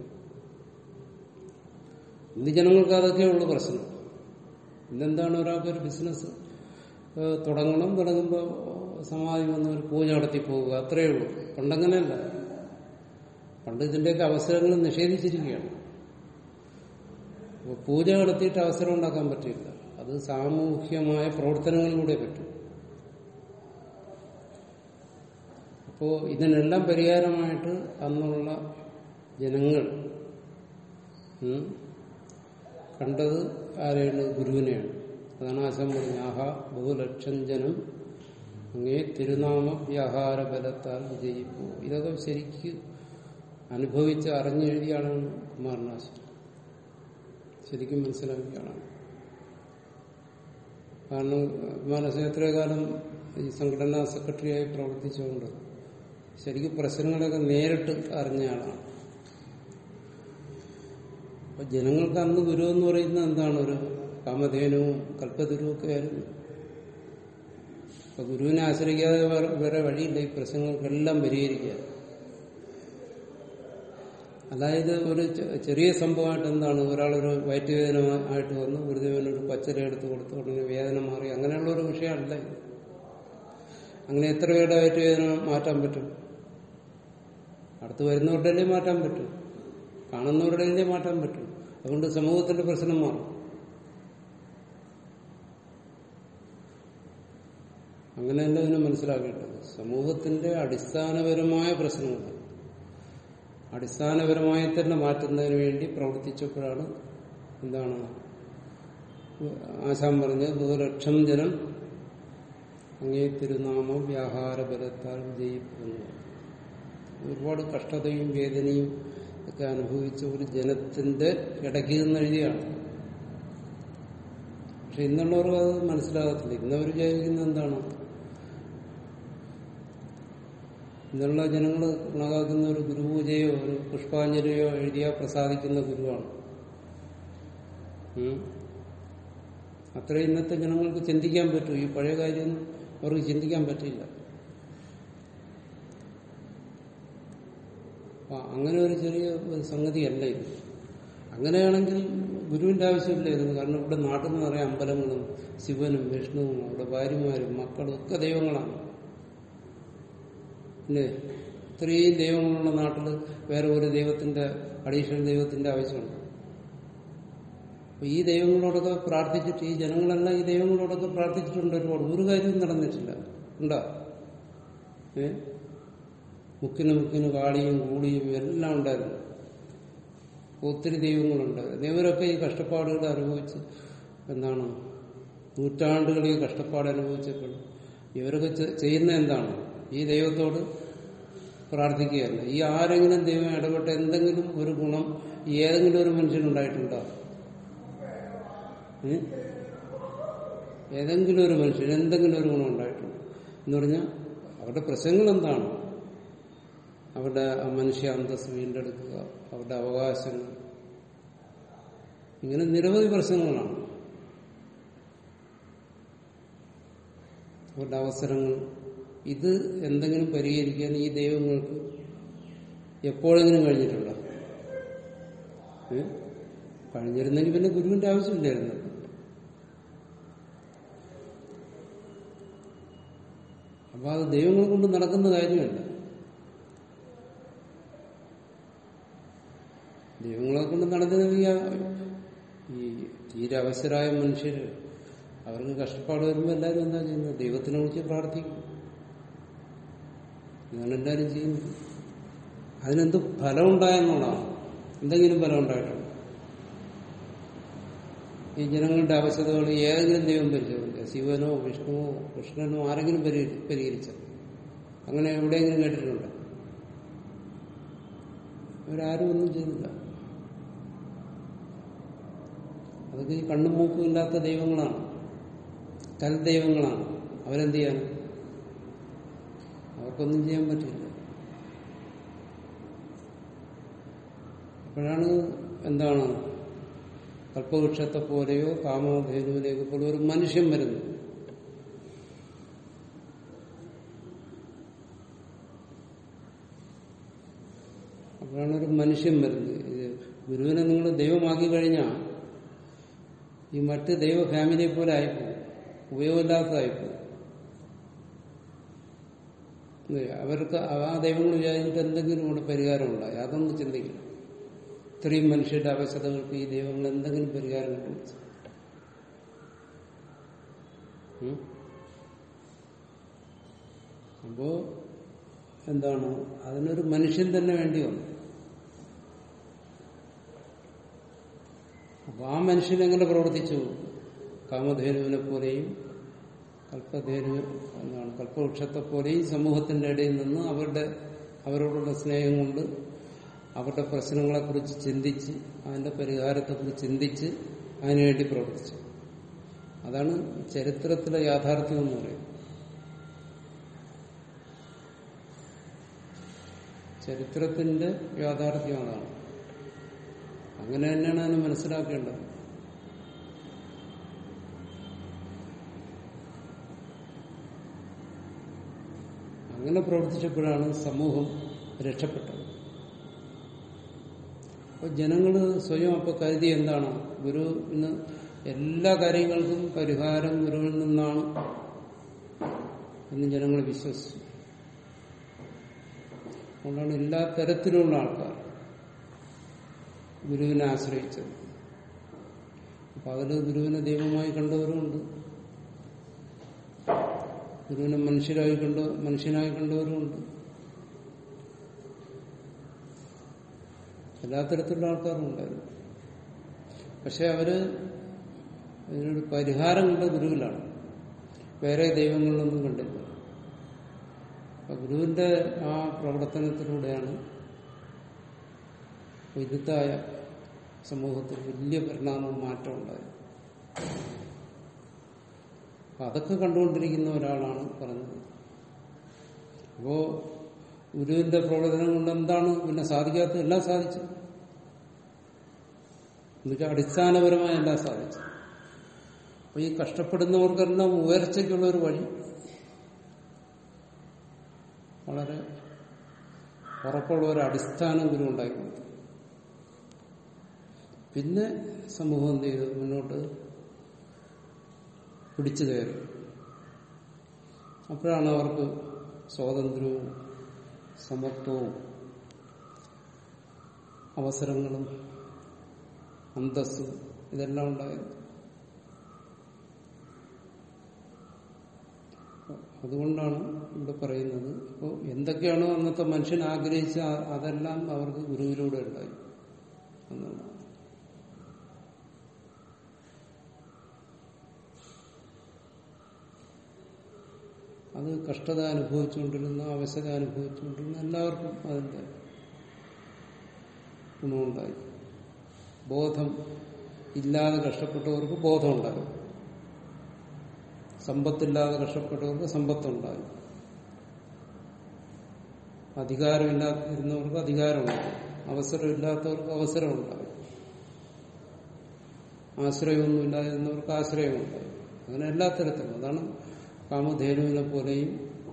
A: ഇന്ന് ജനങ്ങൾക്ക് അതൊക്കെയുള്ളൂ പ്രശ്നം ഇന്നെന്താണ് ഒരാൾക്ക് ഒരു ബിസിനസ് ഏഹ്, തുടങ്ങണം തുടങ്ങുമ്പോൾ സമാധി വന്ന് ഒരു പൂജ നടത്തി പോവുക അത്രയേ ഉള്ളൂ പണ്ടങ്ങനെയല്ല പണ്ട് ഇതിന്റെയൊക്കെ അവസരങ്ങൾ നിഷേധിച്ചിരിക്കുകയാണ് അപ്പോൾ പൂജ നടത്തിയിട്ട് അവസരം ഉണ്ടാക്കാൻ പറ്റില്ല അത് സാമൂഹ്യമായ പ്രവർത്തനങ്ങളിലൂടെ പറ്റും അപ്പോൾ ഇതിനെല്ലാം പരിഹാരമായിട്ട് അന്നുള്ള ജനങ്ങൾ ഉം, കണ്ടത് ആരെയാണ് ഗുരുവിനെയാണ് അതാണ് ആശം പറഞ്ഞത് ആഹാ ബഹുലക്ഷം ജനം അങ്ങേ തിരുനാമ വ്യാഹാര ബലത്താൽ വിജയിപ്പൂ ഇതൊക്കെ ശരിക്ക് അനുഭവിച്ച് അറിഞ്ഞെഴുതിയ ആളാണ് കുമാരനാശൻ ശരിക്കും മനസ്സിലാക്കിയ ആളാണ് കാരണം കുമാരനാശൻ എത്രയോ കാലം ഈ സംഘടനാ സെക്രട്ടറിയായി പ്രവർത്തിച്ചുകൊണ്ട് ശരിക്കും പ്രശ്നങ്ങളൊക്കെ നേരിട്ട് അറിഞ്ഞ ആളാണ് അപ്പൊ ജനങ്ങൾക്ക് അന്ന് ഗുരു എന്ന് പറയുന്നത് എന്താണ് ഒരു കാമധേനുവും കൽപ്പതരുവും ഒക്കെ ആയിരുന്നു അപ്പൊ ഗുരുവിനെ ആശ്രയിക്കാതെ വേറെ വേറെ വഴിയില്ല ഈ പ്രശ്നങ്ങൾക്കെല്ലാം പരിഹരിക്കുക അതായത് ഒരു ചെ- ചെറിയ സംഭവമായിട്ട് എന്താണ് ഒരാളൊരു വയറ്റുവേദന ആയിട്ട് വന്ന് ഗുരുദേവനൊരു പച്ചര എടുത്ത് കൊടുത്തു ഉടനെ വേദന മാറി അങ്ങനെയുള്ള ഒരു വിഷയമല്ല ഇത്. അങ്ങനെ എത്ര പേരുടെ വയറ്റുവേദന മാറ്റാൻ പറ്റും അടുത്ത് വരുന്നവരുടെ മാറ്റാൻ പറ്റും കാണുന്നവരുടെ മാറ്റാൻ പറ്റും അതുകൊണ്ട് സമൂഹത്തിന്റെ പ്രശ്നം മാറും അങ്ങനെയല്ല ഇതിനെ മനസ്സിലാക്കേണ്ടത് സമൂഹത്തിന്റെ അടിസ്ഥാനപരമായ പ്രശ്നങ്ങൾ അടിസ്ഥാനപരമായി തന്നെ മാറ്റുന്നതിന് വേണ്ടി പ്രവർത്തിച്ചപ്പോഴാണ് എന്താണ് ആശാൻ പറഞ്ഞ ബഹുലക്ഷം ജനം അങ്ങേ തിരുനാമം വ്യാഹാര ബലത്താൽ വിജയിക്കുന്നു ഒരുപാട് കഷ്ടതയും വേദനയും ഒക്കെ അനുഭവിച്ച ഒരു ജനത്തിന്റെ ഇടയ്ക്ക് നിന്ന് എഴുതിയാണ് പക്ഷെ ഇന്നുള്ളവർക്ക് അത് മനസ്സിലാകത്തില്ല ഇന്നവർ വിചാരിക്കുന്നത് എന്താണ് ഇന്നുള്ള ജനങ്ങൾ കണക്കാക്കുന്ന ഒരു ഗുരുപൂജയോ ഒരു പുഷ്പാഞ്ജലിയോ എഴുതിയാൽ പ്രസാദിക്കുന്ന ഗുരുവാണ് ഉം. അത്ര ഇന്നത്തെ ജനങ്ങൾക്ക് ചിന്തിക്കാൻ പറ്റും ഈ പഴയ കാര്യം അവർക്ക് ചിന്തിക്കാൻ പറ്റില്ല അപ്പൊ അങ്ങനെ ഒരു ചെറിയ ഒരു സംഗതിയല്ല ഇത് അങ്ങനെയാണെങ്കിൽ ഗുരുവിന്റെ ആവശ്യമില്ലായിരുന്നു കാരണം ഇവിടെ നാട്ടിൽ നിന്ന് നിറയെ അമ്പലങ്ങളും ശിവനും വിഷ്ണുവും അവിടെ ഭാര്യമാരും മക്കളും ഒക്കെ ദൈവങ്ങളാണ് അല്ലേ ഇത്രയും ദൈവങ്ങളുള്ള നാട്ടിൽ വേറെ ഒരു ദൈവത്തിന്റെ അഡീഷണൽ ദൈവത്തിന്റെ ആവശ്യമുണ്ട് അപ്പൊ ഈ ദൈവങ്ങളോടൊക്കെ പ്രാർത്ഥിച്ചിട്ട് ഈ ജനങ്ങളെല്ലാം ഈ ദൈവങ്ങളോടൊക്കെ പ്രാർത്ഥിച്ചിട്ടുണ്ട് ഒരുപാട് ഒരു കാര്യവും നടന്നിട്ടില്ല ഉണ്ടോ ഏ മുക്കിന് മുക്കിന് കാളിയും കൂടിയും എല്ലാം ഉണ്ടായിരുന്നു ഒത്തിരി ദൈവങ്ങളുണ്ട് ദൈവരൊക്കെ ഈ കഷ്ടപ്പാടുകൾ അനുഭവിച്ച് എന്താണ് നൂറ്റാണ്ടുകൾ ഈ കഷ്ടപ്പാട് അനുഭവിച്ചപ്പോൾ ഇവരൊക്കെ ചെ- ചെയ്യുന്ന എന്താണ് ഈ ദൈവത്തോട് പ്രാർത്ഥിക്കുകയല്ല ഈ ആരെങ്കിലും ദൈവം ഇടപെട്ട എന്തെങ്കിലും ഒരു ഗുണം ഏതെങ്കിലും ഒരു മനുഷ്യനുണ്ടായിട്ടുണ്ടോ ഏ? ഏതെങ്കിലും ഒരു മനുഷ്യന് എന്തെങ്കിലും ഒരു ഗുണം ഉണ്ടായിട്ടുണ്ട് എന്ന് പറഞ്ഞാൽ അവരുടെ പ്രശ്നങ്ങൾ എന്താണ് അവരുടെ ആ മനുഷ്യ അന്തസ് വീണ്ടെടുക്കുക അവരുടെ അവകാശങ്ങൾ ഇങ്ങനെ നിരവധി പ്രശ്നങ്ങളാണ് അവരുടെ അവസരങ്ങൾ ഇത് എന്തെങ്കിലും പരിഹരിക്കാൻ ഈ ദൈവങ്ങൾക്ക് എപ്പോഴെങ്കിലും കഴിഞ്ഞിട്ടുണ്ടോ ഏ? കഴിഞ്ഞിരുന്നെങ്കിൽ പിന്നെ ഗുരുവിന്റെ ആവശ്യമില്ലായിരുന്നു അപ്പൊ അത് ദൈവങ്ങളെ കൊണ്ട് നടക്കുന്ന കാര്യമല്ല ദൈവങ്ങളെ കൊണ്ട് നടന്നിരുന്നെങ്കിൽ ആ- ഈ തീരെ അവസരായ മനുഷ്യര് അവർക്ക് കഷ്ടപ്പാട് വരുമ്പോൾ എല്ലാവരും എന്താ ചെയ്യുന്നത് ദൈവത്തിനെ വിളിച്ച് പ്രാർത്ഥിക്കും ഇതാണ് എല്ലാവരും ചെയ്യുന്നത് അതിനെന്ത് ഫലം ഉണ്ടായെന്നുള്ളതാണ് എന്തെങ്കിലും ഫലം ഉണ്ടായിട്ടുണ്ട് ഈ ജനങ്ങളുടെ അവശതകൾ ഏതെങ്കിലും ദൈവം പരിചയമില്ല ശിവനോ വിഷ്ണുവോ കൃഷ്ണനോ ആരെങ്കിലും പരി- പരിഹരിച്ച അങ്ങനെ എവിടെയെങ്കിലും കേട്ടിട്ടുണ്ടോ അവരാരും ഒന്നും ചെയ്തില്ല അതൊക്കെ ഈ കണ്ണും മൂക്കും ഇല്ലാത്ത ദൈവങ്ങളാണ് കൽ ദൈവങ്ങളാണ് അവരെന്ത് ചെയ്യാൻ അവർക്കൊന്നും ചെയ്യാൻ പറ്റില്ല അപ്പോഴാണ് എന്താണ് കൽപ്പവൃക്ഷത്തെ പോലെയോ കാമധേനുവിനെയൊക്കെ പോലെ ഒരു മനുഷ്യൻ വരുന്നു അപ്പോഴാണ് ഒരു മനുഷ്യൻ വരുന്നത് ഇത് ഗുരുവിനെ നിങ്ങൾ ദൈവമാക്കി കഴിഞ്ഞാൽ ഈ മറ്റ് ദൈവ ഫാമിലിയെ പോലെ ആയിപ്പോകും ഉപയോഗമില്ലാത്തതായിപ്പോകും ഇല്ലേ? അവർക്ക് ആ ദൈവങ്ങൾ വിചാരിച്ചിട്ട് എന്തെങ്കിലും ഇവിടെ പരിഹാരം ഉണ്ടായി അതൊന്നും ചിന്തിക്കില്ല ഇത്രയും മനുഷ്യരുടെ അവശതകൾക്ക് ഈ ദൈവങ്ങൾ എന്തെങ്കിലും പരിഹാരം കണ്ടുപിടിച്ചു ഉം? അപ്പോ എന്താണ് അതിനൊരു മനുഷ്യൻ തന്നെ വേണ്ടി വന്നു അപ്പൊ ആ മനുഷ്യൻ എങ്ങനെ പ്രവർത്തിച്ചു കാമധേനുവിനെ പോലെയും കൽപ്പധേനു എന്താണ് കൽപ്പവൃക്ഷത്തെ പോലെയും സമൂഹത്തിന്റെ ഇടയിൽ നിന്ന് അവരുടെ അവരോടുള്ള സ്നേഹം കൊണ്ട് അവരുടെ പ്രശ്നങ്ങളെക്കുറിച്ച് ചിന്തിച്ച് അതിന്റെ പരിഹാരത്തെക്കുറിച്ച് ചിന്തിച്ച് അതിനുവേണ്ടി പ്രവർത്തിച്ചു അതാണ് ചരിത്രത്തിലെ യാഥാർത്ഥ്യം എന്ന് പറയുന്നത് ചരിത്രത്തിന്റെ യാഥാർത്ഥ്യം അതാണ് അങ്ങനെ തന്നെയാണ് അതിനെ മനസ്സിലാക്കേണ്ടത് അങ്ങനെ പ്രവർത്തിച്ചപ്പോഴാണ് സമൂഹം രക്ഷപ്പെട്ടത് അപ്പൊ ജനങ്ങള് സ്വയം അപ്പൊ കരുതി എന്താണ് ഗുരുവിന് എല്ലാ കാര്യങ്ങൾക്കും പരിഹാരം ഗുരുവിൽ നിന്നാണ് എന്ന് ജനങ്ങൾ വിശ്വസിച്ചു അതുകൊണ്ടാണ് എല്ലാ തരത്തിലുള്ള ആൾക്കാർ ഗുരുവിനെ ആശ്രയിച്ചത് അപ്പൊ അതിൽ ഗുരുവിനെ ദൈവമായി കണ്ടവരുമുണ്ട് ഗുരുവിനെ മനുഷ്യരായി കണ്ട് മനുഷ്യനായി കണ്ടവരുമുണ്ട് എല്ലാ തരത്തിലുള്ള ആൾക്കാരും ഉണ്ടായിരുന്നു പക്ഷെ അവര് ഇതിനൊരു പരിഹാരം കണ്ട ഗുരുവിലാണ് വേറെ ദൈവങ്ങളിലൊന്നും കണ്ടില്ല അപ്പൊ ഗുരുവിന്റെ ആ പ്രവർത്തനത്തിലൂടെയാണ് വിരുദ്ധായ സമൂഹത്തിൽ വലിയ പരിണാമവും മാറ്റം ഉണ്ടായത് അപ്പൊ അതൊക്കെ കണ്ടുകൊണ്ടിരിക്കുന്ന ഒരാളാണ് പറഞ്ഞത് അപ്പോ ഗുരുവിന്റെ പ്രവർത്തനം കൊണ്ട് എന്താണ് പിന്നെ സാധിക്കാത്ത എല്ലാം സാധിച്ചു എന്നുവെച്ചാൽ അടിസ്ഥാനപരമായ എല്ലാം സാധിച്ചു അപ്പൊ ഈ കഷ്ടപ്പെടുന്നവർക്കെല്ലാം ഉയർച്ചയ്ക്കുള്ള ഒരു വഴി വളരെ ഉറപ്പുള്ള ഒരു അടിസ്ഥാനം ഗുരു ഉണ്ടാക്കി കൊടുത്തു പിന്നെ സമൂഹം എന്ത് ചെയ്തു മുന്നോട്ട് പിടിച്ചു കയറി അപ്പോഴാണ് അവർക്ക് സ്വാതന്ത്ര്യവും സമത്വവും അവസരങ്ങളും അന്തസ്സും ഇതെല്ലാം ഉണ്ടായത് അതുകൊണ്ടാണ് ഇവിടെ പറയുന്നത് അപ്പോൾ എന്തൊക്കെയാണോ അന്നത്തെ മനുഷ്യൻ ആഗ്രഹിച്ച അതെല്ലാം അവർക്ക് ഗുരുവിലൂടെ ഉണ്ടായി എന്നുള്ളതാണ് അത് കഷ്ടത അനുഭവിച്ചുകൊണ്ടിരുന്ന അവശത അനുഭവിച്ചുകൊണ്ടിരുന്ന എല്ലാവർക്കും അതിന്റെ ഗുണമുണ്ടായി ബോധം ഇല്ലാതെ കഷ്ടപ്പെട്ടവർക്ക് ബോധമുണ്ടായി സമ്പത്തില്ലാതെ കഷ്ടപ്പെട്ടവർക്ക് സമ്പത്തുണ്ടായി അധികാരമില്ലാതിരുന്നവർക്ക് അധികാരമുണ്ടായി അവസരമില്ലാത്തവർക്ക് അവസരമുണ്ടായി ആശ്രയമൊന്നുമില്ലാതിരുന്നവർക്ക് ആശ്രയമുണ്ടായി അങ്ങനെ എല്ലാ തരത്തിലും അതാണ് കാമധേനുവിനെ പോലെയും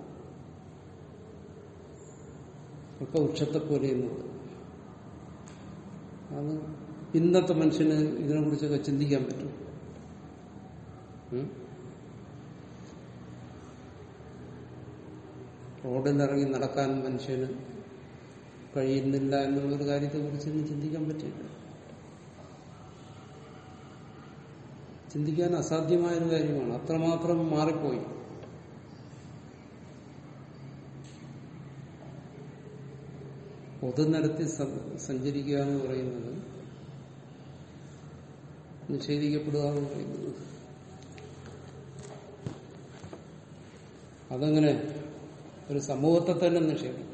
A: വൃക്ഷത്തെ പോലെയും അത് ഇന്നത്തെ മനുഷ്യന് ഇതിനെ കുറിച്ചൊക്കെ ചിന്തിക്കാൻ പറ്റും ഉം? റോഡിലിറങ്ങി നടക്കാൻ മനുഷ്യന് കഴിയുന്നില്ല എന്നുള്ളൊരു കാര്യത്തെ കുറിച്ച് ഇന്ന് ചിന്തിക്കാൻ പറ്റില്ല ചിന്തിക്കാൻ അസാധ്യമായൊരു കാര്യമാണ് അത്രമാത്രം മാറിപ്പോയി പൊതുനിരത്തിൽ സ- സഞ്ചരിക്കുക എന്ന് പറയുന്നത് നിഷേധിക്കപ്പെടുക എന്ന് പറയുന്നത് അതങ്ങനെ ഒരു സമൂഹത്തെ തന്നെ നിഷേധിക്കും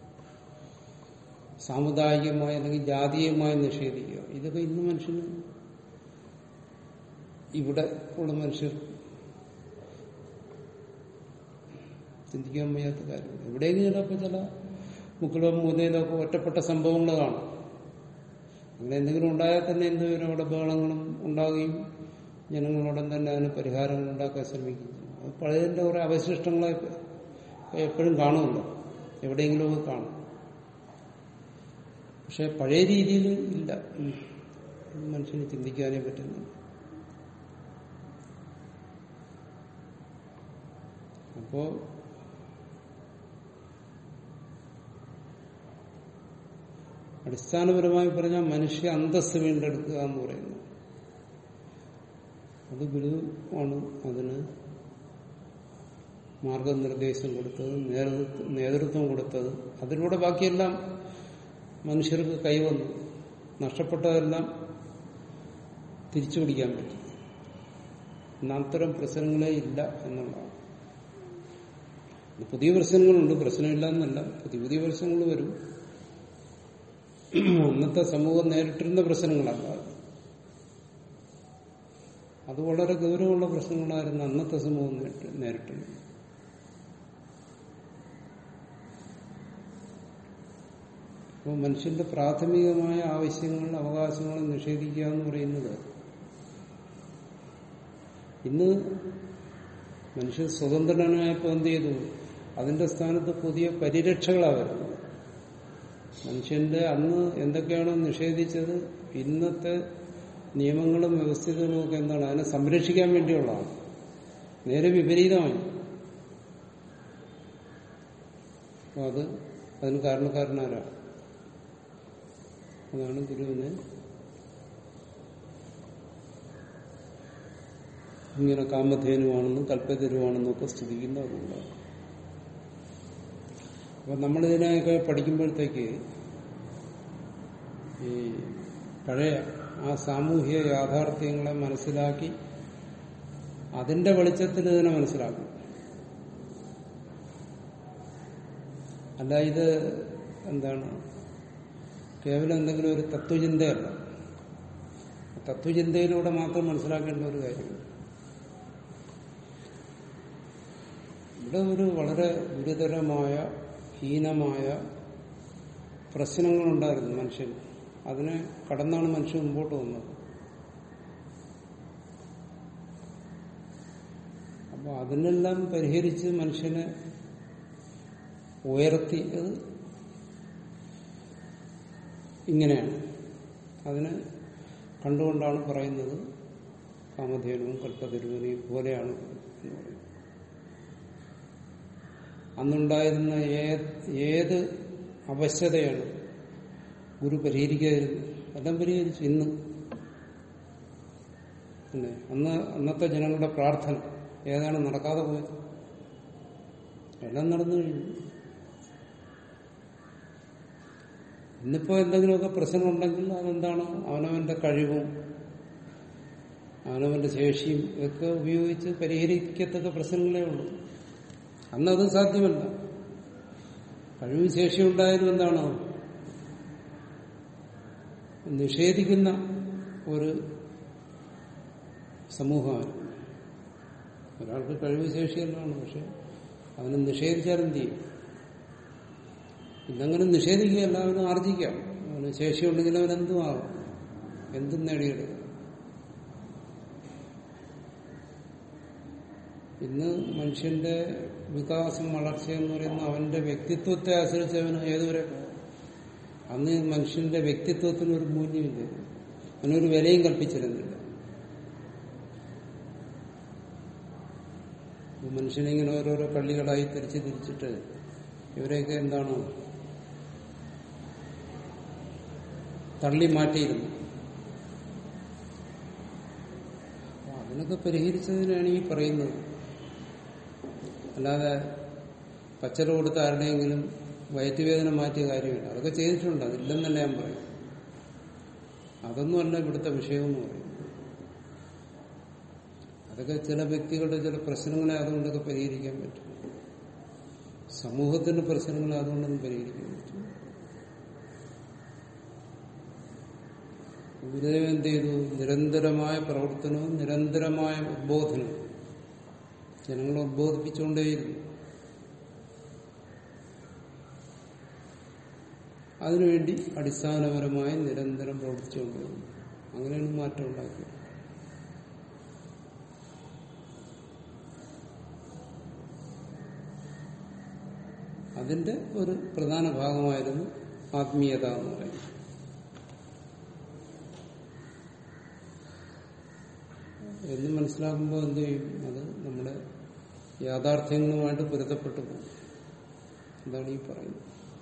A: സാമുദായികമായി അല്ലെങ്കിൽ ജാതീയമായി നിഷേധിക്കുക ഇതൊക്കെ ഇന്ന് മനുഷ്യന് ഇവിടെ ഉള്ള മനുഷ്യർ ചിന്തിക്കാൻ വയ്യാത്ത കാര്യം എവിടെയെങ്കിലും ചിലപ്പോൾ ചില മുക്കിലോ മൂലയിലോ ഒക്കെ ഒറ്റപ്പെട്ട സംഭവങ്ങൾ കാണും അങ്ങനെ എന്തെങ്കിലും ഉണ്ടായാൽ തന്നെ എന്തെങ്കിലും അവിടെ ബഹളങ്ങളും ഉണ്ടാവുകയും ജനങ്ങളോടം തന്നെ അതിന് പരിഹാരങ്ങൾ ഉണ്ടാക്കാൻ ശ്രമിക്കും അത് പഴയതിന്റെ കുറെ അവശിഷ്ടങ്ങളെ എപ്പോഴും കാണുമല്ലോ എവിടെയെങ്കിലുമൊക്കെ കാണും പക്ഷെ പഴയ രീതിയിൽ ഇല്ല ഉം. മനുഷ്യന് ചിന്തിക്കാനേ പറ്റുന്നു അപ്പോ അടിസ്ഥാനപരമായി പറഞ്ഞാൽ മനുഷ്യ അന്തസ് വീണ്ടെടുക്കുക എന്ന് പറയുന്നു അത് ഗുരു ആണ് അതിന് മാർഗനിർദ്ദേശം കൊടുത്തത് നേതൃത്വം നേതൃത്വം കൊടുത്തത് അതിലൂടെ ബാക്കിയെല്ലാം മനുഷ്യർക്ക് കൈവന്നു നഷ്ടപ്പെട്ടതെല്ലാം തിരിച്ചു പിടിക്കാൻ പറ്റി ഇന്ന് അത്തരം പ്രശ്നങ്ങളേ ഇല്ല എന്നുള്ളതാണ് പുതിയ പ്രശ്നങ്ങളുണ്ട് പ്രശ്നമില്ല എന്നല്ല പുതിയ പുതിയ പ്രശ്നങ്ങൾ വരും അന്നത്തെ സമൂഹം നേരിട്ടിരുന്ന പ്രശ്നങ്ങളല്ല അത് വളരെ ഗൗരവമുള്ള പ്രശ്നങ്ങളായിരുന്നു അന്നത്തെ സമൂഹം നേരിട്ട് നേരിട്ടിരുന്നത് അപ്പോൾ മനുഷ്യന്റെ പ്രാഥമികമായ ആവശ്യങ്ങൾ അവകാശങ്ങൾ നിഷേധിക്കുക എന്ന് പറയുന്നത് ഇന്ന് മനുഷ്യൻ സ്വതന്ത്രനായപ്പോൾ എന്ത് ചെയ്തു അതിന്റെ സ്ഥാനത്ത് പുതിയ പരിരക്ഷകളാണ് വരുന്നത് മനുഷ്യന്റെ അന്ന് എന്തൊക്കെയാണോ നിഷേധിച്ചത് ഇന്നത്തെ നിയമങ്ങളും വ്യവസ്ഥിതകളും ഒക്കെ എന്താണ് അതിനെ സംരക്ഷിക്കാൻ വേണ്ടിയുള്ളതാണ് നേരെ വിപരീതമായി അപ്പൊ അത് അതിന് കാരണക്കാരനാരാ അതാണ് ഗുരുവിനെ ഇങ്ങനെ കാമധേനുവാണെന്നും കൽപ്പതരുവാണെന്നും ഒക്കെ സ്തുതിക്കുന്ന അതുകൊണ്ടാണ് അപ്പൊ നമ്മളിതിനെയൊക്കെ പഠിക്കുമ്പോഴത്തേക്ക് ഈ പഴയ ആ സാമൂഹിക യാഥാർത്ഥ്യങ്ങളെ മനസ്സിലാക്കി അതിന്റെ വെളിച്ചത്തിൽ ഇതിനെ മനസ്സിലാക്കും അല്ല ഇത് എന്താണ് കേവലം എന്തെങ്കിലും ഒരു തത്വചിന്തയല്ല തത്വചിന്തയിലൂടെ മാത്രം മനസ്സിലാക്കേണ്ട ഒരു കാര്യമാണ് ഇവിടെ ഒരു വളരെ ഗുരുതരമായ ഹീനമായ പ്രശ്നങ്ങളുണ്ടായിരുന്നു മനുഷ്യൻ അതിനെ കടന്നാണ് മനുഷ്യൻ മുമ്പോട്ട് വന്നത് അപ്പൊ അതിനെല്ലാം പരിഹരിച്ച് മനുഷ്യനെ ഉയർത്തിയത് ഇങ്ങനെയാണ് അതിനെ കണ്ടുകൊണ്ടാണ് പറയുന്നത് കാമധേനുവും കൽപ്പതിരുവനെയും പോലെയാണ് എന്ന് പറയുന്നത് അന്നുണ്ടായിരുന്ന ഏത് ഏത് അവശ്യതയാണ് ഗുരു പരിഹരിക്കാതിരുന്നത് എല്ലാം പരിഹരിച്ചു ഇന്ന് അല്ലേ അന്ന് അന്നത്തെ ജനങ്ങളുടെ പ്രാർത്ഥന ഏതാണ് നടക്കാതെ പോയത് എല്ലാം നടന്നു കഴിഞ്ഞു ഇന്നിപ്പോ എന്തെങ്കിലുമൊക്കെ പ്രശ്നമുണ്ടെങ്കിൽ അതെന്താണ് അവനവന്റെ കഴിവും അവനവന്റെ ശേഷിയും ഒക്കെ ഉപയോഗിച്ച് പരിഹരിക്കത്തക്ക പ്രശ്നങ്ങളേ ഉള്ളൂ അന്നത് സാധ്യമല്ല കഴിവും ശേഷിയും ഉണ്ടായാലും എന്താണ് നിഷേധിക്കുന്ന ഒരു സമൂഹമാണ് ഒരാൾക്ക് കഴിവ് ശേഷിയെല്ലാണ് പക്ഷെ അതിനെ നിഷേധിച്ചാൽ എന്ത് ചെയ്യും ഇതങ്ങനെ നിഷേധിക്കുകയല്ല അവന് ആർജിക്കാം അവന് ശേഷിയുണ്ടെങ്കിൽ അവൻ എന്തും ആകും എന്തും നേടിയെടുക്കും ഇന്ന് മനുഷ്യന്റെ വികാസം വളർച്ച എന്ന് പറയുന്ന അവന്റെ വ്യക്തിത്വത്തെ ആശ്രയിച്ച് അവന് ഏതുവരെ പോകും അന്ന് മനുഷ്യന്റെ വ്യക്തിത്വത്തിന് ഒരു മൂല്യമില്ല അവനൊരു വിലയും കൽപ്പിച്ചിരുന്നില്ല മനുഷ്യനെ ഇങ്ങനെ ഓരോരോ കള്ളികളായി തിരിച്ച് തിരിച്ചിട്ട് ഇവരെയൊക്കെ എന്താണ് തള്ളി മാറ്റിയിരുന്നു അപ്പൊ അതിനൊക്കെ പരിഹരിച്ചതിനാണ് ഈ പറയുന്നത് അല്ലാതെ പച്ചല കൊടുത്ത ആരുടെയെങ്കിലും വയറ്റുവേദന മാറ്റിയ കാര്യമില്ല അതൊക്കെ ചെയ്തിട്ടുണ്ട് അതില്ലെന്നല്ല ഞാൻ പറയും അതൊന്നുമല്ല ഇവിടുത്തെ വിഷയമെന്ന് പറയും അതൊക്കെ ചില വ്യക്തികളുടെ ചില പ്രശ്നങ്ങളെ അതുകൊണ്ടൊക്കെ പരിഹരിക്കാൻ പറ്റും സമൂഹത്തിന്റെ പ്രശ്നങ്ങളെ അതുകൊണ്ടൊന്നും പരിഹരിക്കാൻ പറ്റും ഗുരുദേവൻ എന്ത് ചെയ്തു നിരന്തരമായ പ്രവർത്തനവും നിരന്തരമായ ഉദ്ബോധനവും ജനങ്ങളെ ഉദ്ബോധിപ്പിച്ചുകൊണ്ടേയിരുന്നു അതിനുവേണ്ടി അടിസ്ഥാനപരമായി നിരന്തരം പ്രവർത്തിച്ചുകൊണ്ടിരുന്നു അങ്ങനെയാണ് മാറ്റം ഉണ്ടാക്കിയത് അതിന്റെ ഒരു പ്രധാന ഭാഗമായിരുന്നു ആത്മീയത എന്ന് പറയുന്നത് എന്ന് മനസ്സിലാക്കുമ്പോൾ എന്ത് ചെയ്യും അത് നമ്മുടെ യാഥാർത്ഥ്യങ്ങളുമായിട്ട് പൊരുത്തപ്പെട്ടു പോകും എന്താണ് ഈ പറയുന്നത്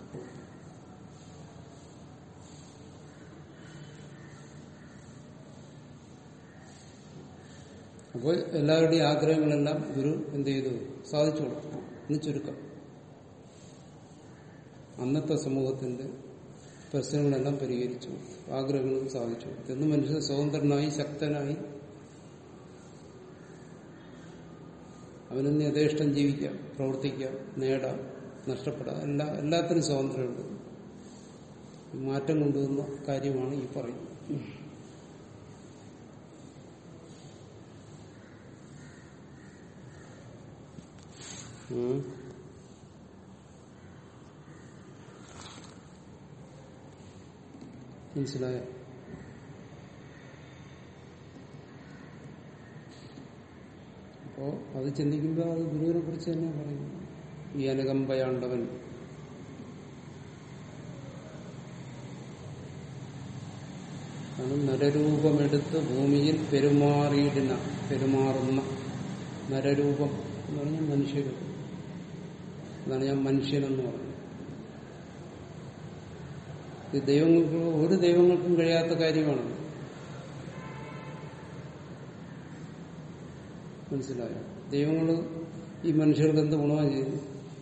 A: അപ്പോൾ എല്ലാവരുടെയും ആഗ്രഹങ്ങളെല്ലാം ഗുരു എന്ത് ചെയ്തു സാധിച്ചു കൊടുത്തു എന്ന് ചുരുക്കം അന്നത്തെ സമൂഹത്തിന്റെ പ്രശ്നങ്ങളെല്ലാം പരിഹരിച്ചു കൊടുത്തു ആഗ്രഹങ്ങളും സാധിച്ചു കൊടുത്തു എന്ന് മനുഷ്യൻ സ്വതന്ത്രനായി ശക്തനായി അവനൊന്ന് യഥേഷ്ടം ജീവിക്കാം പ്രവർത്തിക്കാം നേടാം നഷ്ടപ്പെടാം എല്ലാ എല്ലാത്തിനും സ്വാതന്ത്ര്യമുണ്ട് മാറ്റം കൊണ്ടുവന്ന കാര്യമാണ് ഈ പറയുന്നത് ഉം. മനസ്സിലായോ അപ്പോ അത് ചിന്തിക്കുമ്പോൾ അത് ഗുരുവിനെ കുറിച്ച് തന്നെ പറയുന്നു ഈ അനുകമ്പയാണ്ടവൻ അത് നരരൂപമെടുത്ത് ഭൂമിയിൽ പെരുമാറിയിടുന്ന പെരുമാറുന്ന നരരൂപം എന്ന് പറഞ്ഞാൽ മനുഷ്യരും അതാണ് ഞാൻ മനുഷ്യനെന്ന് പറയുന്നത് ഇത് ദൈവങ്ങൾക്ക് ഒരു ദൈവങ്ങൾക്കും കഴിയാത്ത കാര്യമാണ് മനസ്സിലായോ ദൈവങ്ങൾ ഈ മനുഷ്യർക്ക് എന്ത് ഗുണമാണ് ചെയ്തു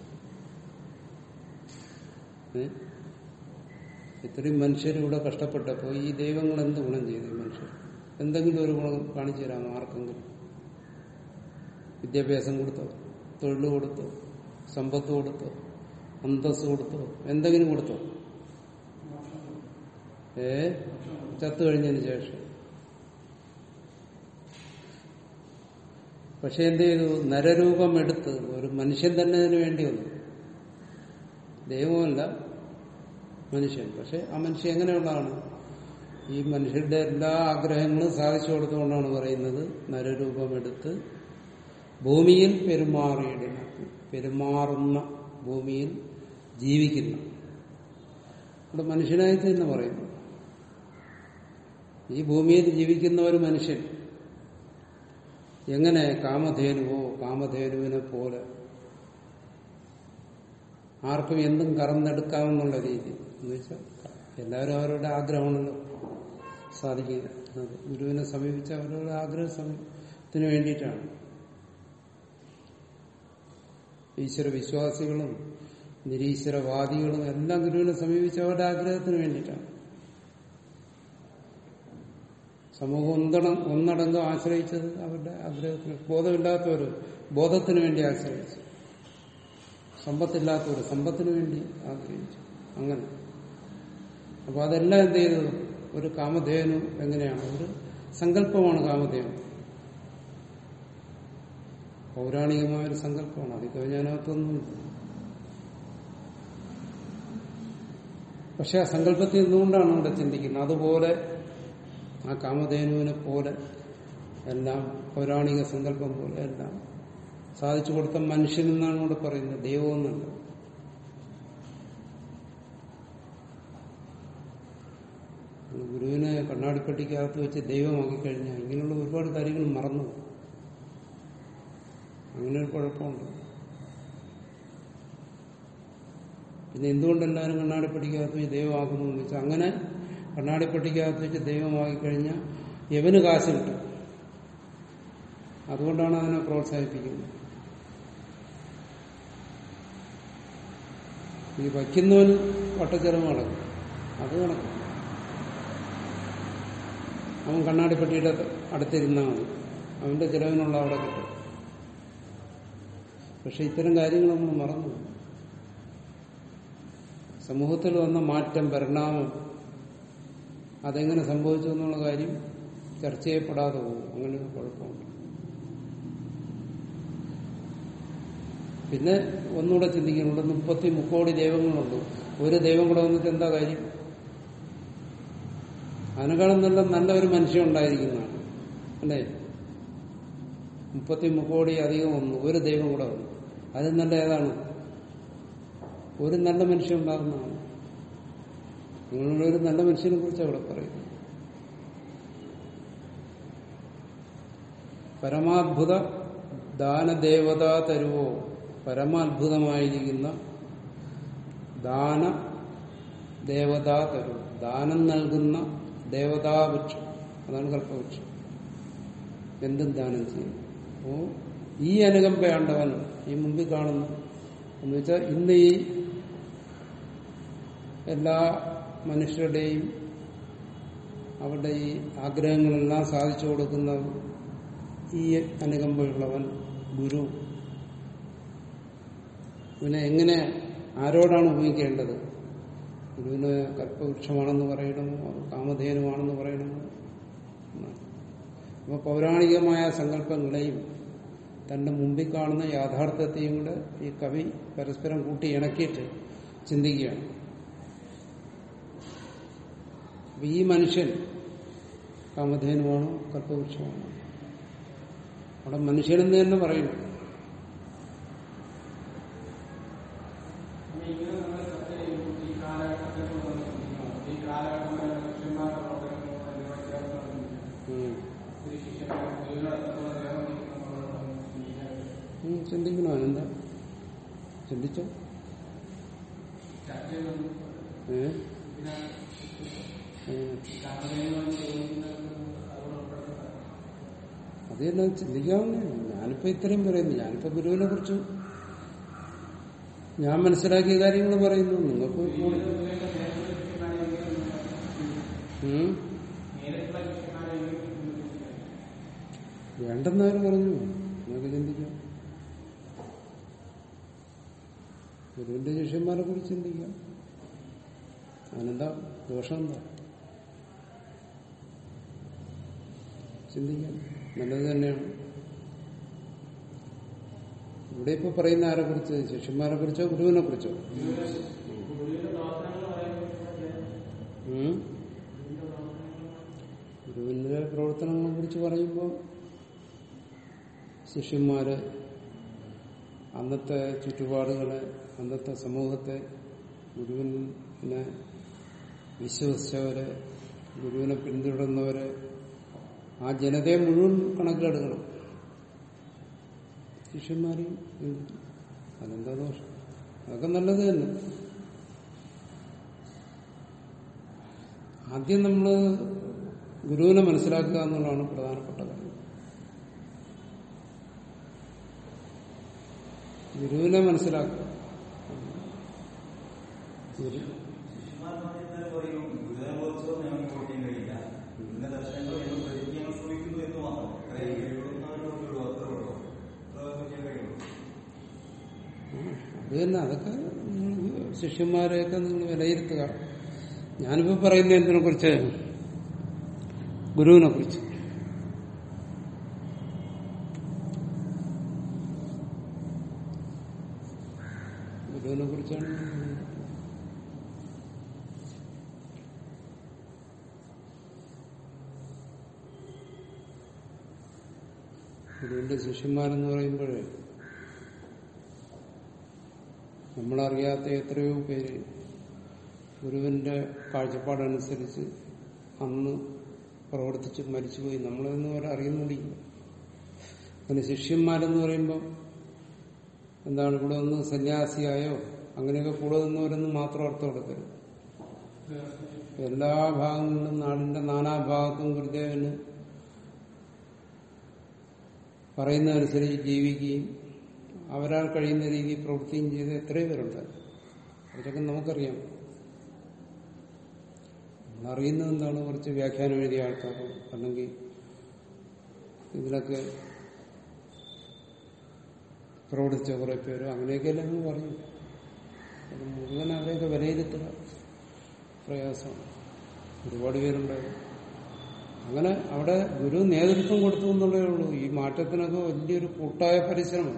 A: ഏ? ഇത്രയും മനുഷ്യരിവിടെ കഷ്ടപ്പെട്ടപ്പോൾ ഈ ദൈവങ്ങൾ എന്ത് ഗുണം ചെയ്തു ഈ മനുഷ്യർ എന്തെങ്കിലും ഒരു ഗുണം കാണിച്ചു തരാമോ ആർക്കെങ്കിലും വിദ്യാഭ്യാസം കൊടുത്തോ തൊഴിൽ കൊടുത്തോ സമ്പത്ത് കൊടുത്തോ അന്തസ് കൊടുത്തോ എന്തെങ്കിലും കൊടുത്തോ ഏ ചത്തു കഴിഞ്ഞതിന് ശേഷം പക്ഷെ എന്ത് ചെയ്തു നരരൂപം എടുത്ത് ഒരു മനുഷ്യൻ തന്നെ അതിനു വേണ്ടി വന്നു ദൈവമല്ല മനുഷ്യൻ പക്ഷെ ആ മനുഷ്യൻ എങ്ങനെയുള്ളതാണ് ഈ മനുഷ്യരുടെ എല്ലാ ആഗ്രഹങ്ങളും സാധിച്ചു കൊടുത്തുകൊണ്ടാണ് പറയുന്നത് നരരൂപമെടുത്ത് ഭൂമിയിൽ പെരുമാറിയിടുന്ന പെരുമാറുന്ന ഭൂമിയിൽ ജീവിക്കുന്ന ഇവിടെ മനുഷ്യനായിട്ട് തന്നെ പറയുന്നു ഈ ഭൂമിയിൽ ജീവിക്കുന്ന ഒരു മനുഷ്യൻ എങ്ങനെ കാമധേനുവോ കാമധേനുവിനെ പോലെ ആർക്കും എന്തും കറന്നെടുക്കാമെന്നുള്ള രീതി എന്ന് വെച്ചാൽ എല്ലാവരും അവരുടെ ആഗ്രഹമാണല്ലോ സാധിക്കുക അത് ഗുരുവിനെ സമീപിച്ച അവരുടെ ആഗ്രഹ സമയത്തിന് വേണ്ടിയിട്ടാണ് ഈശ്വര വിശ്വാസികളും നിരീശ്വരവാദികളും എല്ലാം ഗുരുവിനെ സമീപിച്ച അവരുടെ ആഗ്രഹത്തിന് വേണ്ടിയിട്ടാണ് സമൂഹം ഒന്നടം ഒന്നടങ്കം ആശ്രയിച്ചത് അവരുടെ ആഗ്രഹത്തിന് ബോധമില്ലാത്തവർ ബോധത്തിന് വേണ്ടി ആശ്രയിച്ചു സമ്പത്തില്ലാത്തവർ സമ്പത്തിന് വേണ്ടി ആഗ്രഹിച്ചു അങ്ങനെ അപ്പൊ അതെല്ലാം എന്ത് ചെയ്തു ഒരു കാമധേനു എങ്ങനെയാണ് ഒരു സങ്കല്പമാണ് കാമധേനു പൗരാണികമായ ഒരു സങ്കല്പമാണ് അത് കഴിഞ്ഞതിനകത്തൊന്നും പക്ഷെ ആ സങ്കല്പത്തിൽ നിന്നുകൊണ്ടാണ് ഇവിടെ ചിന്തിക്കുന്നത് അതുപോലെ ആ കാമധേനുവിനെ പോലെ എല്ലാം പൗരാണിക സങ്കല്പം പോലെ എല്ലാം സാധിച്ചു കൊടുത്ത മനുഷ്യൻ എന്നാണ് ഇവിടെ പറയുന്നത് ദൈവം എന്നല്ല ഗുരുവിനെ കണ്ണാടിപ്പെട്ടിക്കകത്ത് വെച്ച് ദൈവമാക്കി കഴിഞ്ഞാൽ ഇങ്ങനെയുള്ള ഒരുപാട് കാര്യങ്ങൾ മറന്നു പോകും. അങ്ങനെ ഒരു കുഴപ്പമുണ്ട് പിന്നെ എന്തുകൊണ്ട് എല്ലാവരും കണ്ണാടിപ്പെട്ടിക്കകത്ത് വെച്ച് ദൈവമാക്കുന്നു എന്ന് വെച്ചാൽ അങ്ങനെ കണ്ണാടിപ്പെട്ടിക്കകത്ത് വെച്ച് ദൈവമാക്കി കഴിഞ്ഞാൽ എവന് കാശ് കിട്ടും അതുകൊണ്ടാണ് അതിനെ പ്രോത്സാഹിപ്പിക്കുന്നത് ഈ വയ്ക്കുന്നവന് വട്ടച്ചെലവ് നടക്കും അത് നടക്കും അവൻ കണ്ണാടിപ്പെട്ടിയുടെ അടുത്തിരുന്നാൽ മതി അവന്റെ ചിലവിനുള്ള അവിടെ കിട്ടും പക്ഷെ ഇത്തരം കാര്യങ്ങൾ നമ്മൾ മറന്നു സമൂഹത്തിൽ വന്ന മാറ്റം പരിണാമം അതെങ്ങനെ സംഭവിച്ചു എന്നുള്ള കാര്യം ചർച്ച ചെയ്യപ്പെടാതെ പോകും അങ്ങനെ ഒരു കുഴപ്പമുണ്ട് പിന്നെ ഒന്നുകൂടെ ചിന്തിക്കുന്നുണ്ട് മുപ്പത്തി മുക്കോടി ദൈവങ്ങളുണ്ട് ഒരു ദൈവം കൂടെ വന്നിട്ട് എന്താ കാര്യം അതിനേക്കാളും നല്ല നല്ല ഒരു മനുഷ്യൻ ഉണ്ടായിരിക്കുന്നതാണ് അല്ലേ മുപ്പത്തി മുക്കോടി അധികം വന്നു ഒരു ദൈവം കൂടെ വന്നു അതിൽ നല്ല ഏതാണ് ഒരു നല്ല മനുഷ്യൻ ഉണ്ടാകുന്നതാണ് നിങ്ങളുടെ ഒരു നല്ല മനുഷ്യനെ കുറിച്ച് അവിടെ പറയുന്നു പരമാത്ഭുത ദാനദേവതാ തരുവോ പരമാത്ഭുതമായിരിക്കുന്ന ദാന ദേവതാ തരുവോ ദാനം നൽകുന്ന ദേവതാവൃക്ഷം അതാണ് കൽപ്പവൃക്ഷം എന്തും ദാനം ചെയ്യും അപ്പോ ഈ അനുകമ്പയാണ്ടവൻ ഈ മുമ്പിൽ കാണുന്നു എന്ന് വെച്ചാൽ ഇന്ന് ഈ എല്ലാ മനുഷ്യരുടെയും അവരുടെ ഈ ആഗ്രഹങ്ങളെല്ലാം സാധിച്ചു കൊടുക്കുന്ന ഈ അനുകമ്പയുള്ളവൻ ഗുരു ഇവനെ എങ്ങനെ ആരോടാണ് ഉപയോഗിക്കേണ്ടത് ഗുരുവിന് കൽപ്പവൃക്ഷമാണെന്ന് പറയണമോ അത് കാമധേനുമാണെന്ന് പറയണമോ എന്നാണ്. അപ്പൊ പൗരാണികമായ സങ്കല്പങ്ങളെയും തന്റെ മുമ്പിൽ കാണുന്ന യാഥാർത്ഥ്യത്തെയും കൂടെ ഈ കവി പരസ്പരം കൂട്ടി ഇണക്കിയിട്ട് ചിന്തിക്കുകയാണ് അപ്പൊ ഈ മനുഷ്യൻ കാമധേനുമാണോ കൽപ്പവൃക്ഷമാണോ അവിടെ മനുഷ്യനെന്ന് തന്നെ പറയുന്നു
C: ഇങ്ങനെ നമ്മൾ ചർച്ച ചെയ്യുമ്പോൾ ഈ കാലഘട്ടത്തിൽ ഈ കാലഘട്ടത്തിലെ മനുഷ്യന്മാരുടെ പ്രവർത്തനങ്ങൾ വ്യത്യാസങ്ങളുണ്ട്
A: ഉം.
C: ഒരു ശിഷ്യനെ ഗുരുവിനെ എത്രത്തോളം ദേഹം നിൽക്കുന്നുള്ളത് ചിന്തിക്കാൻ
A: ഉം, ചിന്തിക്കണോ എന്താ ചിന്തിച്ചോ
C: ചർച്ച ചെയ്യുന്നത്
A: ഏ
C: ഇതിനാണ്
A: ഏ.
C: ഈ കാലഘട്ടങ്ങളിൽ ചെയ്യുന്നത് അതുകൊണ്ട് ഉൾപ്പെടുത്തുന്നത്
A: അതെല്ലാം ചിന്തിക്കാവുന്നേ ഞാൻ ഞാനിപ്പോ ഇത്രയും പറയുന്നു ഞാനിപ്പോ ഗുരുവിനെ കുറിച്ച് ഞാൻ മനസ്സിലാക്കിയ കാര്യങ്ങൾ പറയുന്നു നിങ്ങൾക്ക് കൂടുതൽ ഉം?
C: നേരിട്ടുള്ള ശിഷ്യന്മാരെങ്കിലും
A: വേണ്ടെന്നാര് പറഞ്ഞു നിങ്ങൾക്ക് ചിന്തിക്കാം ഗുരുവിന്റെ ശിഷ്യന്മാരെ കുറിച്ച് ചിന്തിക്കാം അതിനെന്താ ദോഷം എന്താ ചിന്തിക്കാം നല്ലത് തന്നെയാണ് ഇവിടെ ഇപ്പൊ പറയുന്ന ആരെ കുറിച്ച് ശിഷ്യന്മാരെ കുറിച്ചോ ഗുരുവിനെ കുറിച്ചോ ഉം? ഗുരുവിന്റെ പ്രവർത്തനങ്ങളെ കുറിച്ച് പറയുമ്പോൾ ശിഷ്യന്മാര് അന്നത്തെ ചുറ്റുപാടുകളെ അന്നത്തെ സമൂഹത്തെ ഗുരുവിനെ വിശ്വസിച്ചവരെ ഗുരുവിനെ പിന്തുടർന്നവരെ ആ ജനതയെ മുഴുവൻ കണക്കിലെടുക്കണം ശിഷ്യന്മാരെയും പിന്തുടരണം. അതെന്താ ദോഷം അതൊക്കെ നല്ലത് തന്നെ ആദ്യം നമ്മൾ ഗുരുവിനെ മനസ്സിലാക്കുക എന്നുള്ളതാണ് പ്രധാനപ്പെട്ട കാര്യം ഗുരുവിനെ മനസ്സിലാക്കുക ഗുരു
B: ശിഷ്യന്മാർ പറഞ്ഞിട്ട് പറയും ഗുരുതരബോധവും ഞങ്ങൾക്ക് പ്രവർത്തിക്കാൻ കഴിയില്ല ഇന്ന ദർശനങ്ങൾ ഞങ്ങൾ പ്രചരിക്കാൻ ശ്രമിക്കുന്നു എന്ന് മാത്രം കഴിയുന്നവരോടുള്ളൂ അത്രയുള്ളൂ അത്ര ചെയ്യാൻ കഴിയുള്ളൂ
A: അത് തന്നെ അതൊക്കെ നിങ്ങൾ ശിഷ്യന്മാരെയൊക്കെ നിങ്ങൾ വിലയിരുത്തുക ഞാനിപ്പോ പറയുന്ന എന്തിനെ കുറിച്ച് ഗുരുവിനെ കുറിച്ച് ഗുരുവിനെ കുറിച്ചാണ് ഞാൻ പറയുന്നത്. ഗുരുവിന്റെ ശിഷ്യന്മാരെന്ന് പറയുമ്പോഴേ നമ്മളറിയാത്ത എത്രയോ പേര് ഗുരുവിന്റെ കാഴ്ചപ്പാടനുസരിച്ച് അന്ന് പ്രവർത്തിച്ച് മരിച്ചുപോയി നമ്മളൊന്നും അവരെ അറിയുന്നില്ല പിന്നെ ശിഷ്യന്മാരെന്ന് പറയുമ്പോൾ എന്താണ് ഇവിടെ ഒന്ന് സന്യാസിയായോ അങ്ങനെയൊക്കെ കൂടെ നിന്നവരൊന്നും മാത്രം അർത്ഥം കൊടുക്കരുത് എല്ലാ ഭാഗങ്ങളിലും നാടിന്റെ നാനാഭാഗത്തും ഗുരുദേവന് പറയുന്നതനുസരിച്ച് ജീവിക്കുകയും അവരാൽ കഴിയുന്ന രീതിയിൽ പ്രവൃത്തിയും ചെയ്ത് എത്രയോ പേരുണ്ട് അവരൊക്കെ നമുക്കറിയാം നമ്മളറിയുന്നത് എന്താണ് കുറച്ച് വ്യാഖ്യാനം എഴുതിയ ആൾക്കാരോ അല്ലെങ്കിൽ ഇതിലൊക്കെ പ്രവർത്തിച്ച കുറെ പേരോ അങ്ങനെയൊക്കെയല്ലേ നമ്മൾ പറയും അത് മുഴുവൻ അവരെയൊക്കെ വിലയിരുത്തുക പ്രയാസമാണ് ഒരുപാട് പേരുണ്ടായിരുന്നു അങ്ങനെ അവിടെ ഗുരു നേതൃത്വം കൊടുത്തു എന്നുള്ളതേ ഉള്ളൂ ഈ മാറ്റത്തിനൊക്കെ വലിയൊരു കൂട്ടായ പരിശ്രമം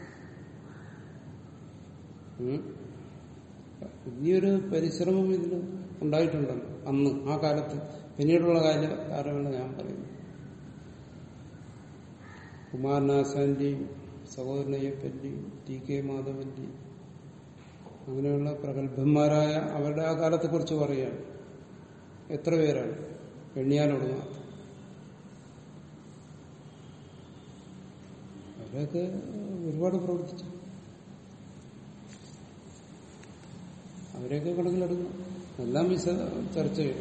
A: ഉം. വലിയൊരു പരിശ്രമം ഇതിന് ഉണ്ടായിട്ടുണ്ടല്ലോ അന്ന് ആ കാലത്ത് പിന്നീടുള്ള കാല കാലമാണ് ഞാൻ പറയുന്നത് കുമാരനാശാന്റെയും സഹോദരനയ്യപ്പന്റെയും ടി കെ മാധവന്റെയും അങ്ങനെയുള്ള പ്രഗത്ഭന്മാരായ അവരുടെ ആ കാലത്തെ കുറിച്ച് പറയുകയാണ് എത്ര പേരാണ് എണ്ണിയാലോട് മാത്രം അവരൊക്കെ ഒരുപാട് പ്രവർത്തിച്ചു അവരെയൊക്കെ കണക്കിലെടുക്കണം എല്ലാം വിശ ചർച്ച ചെയ്യും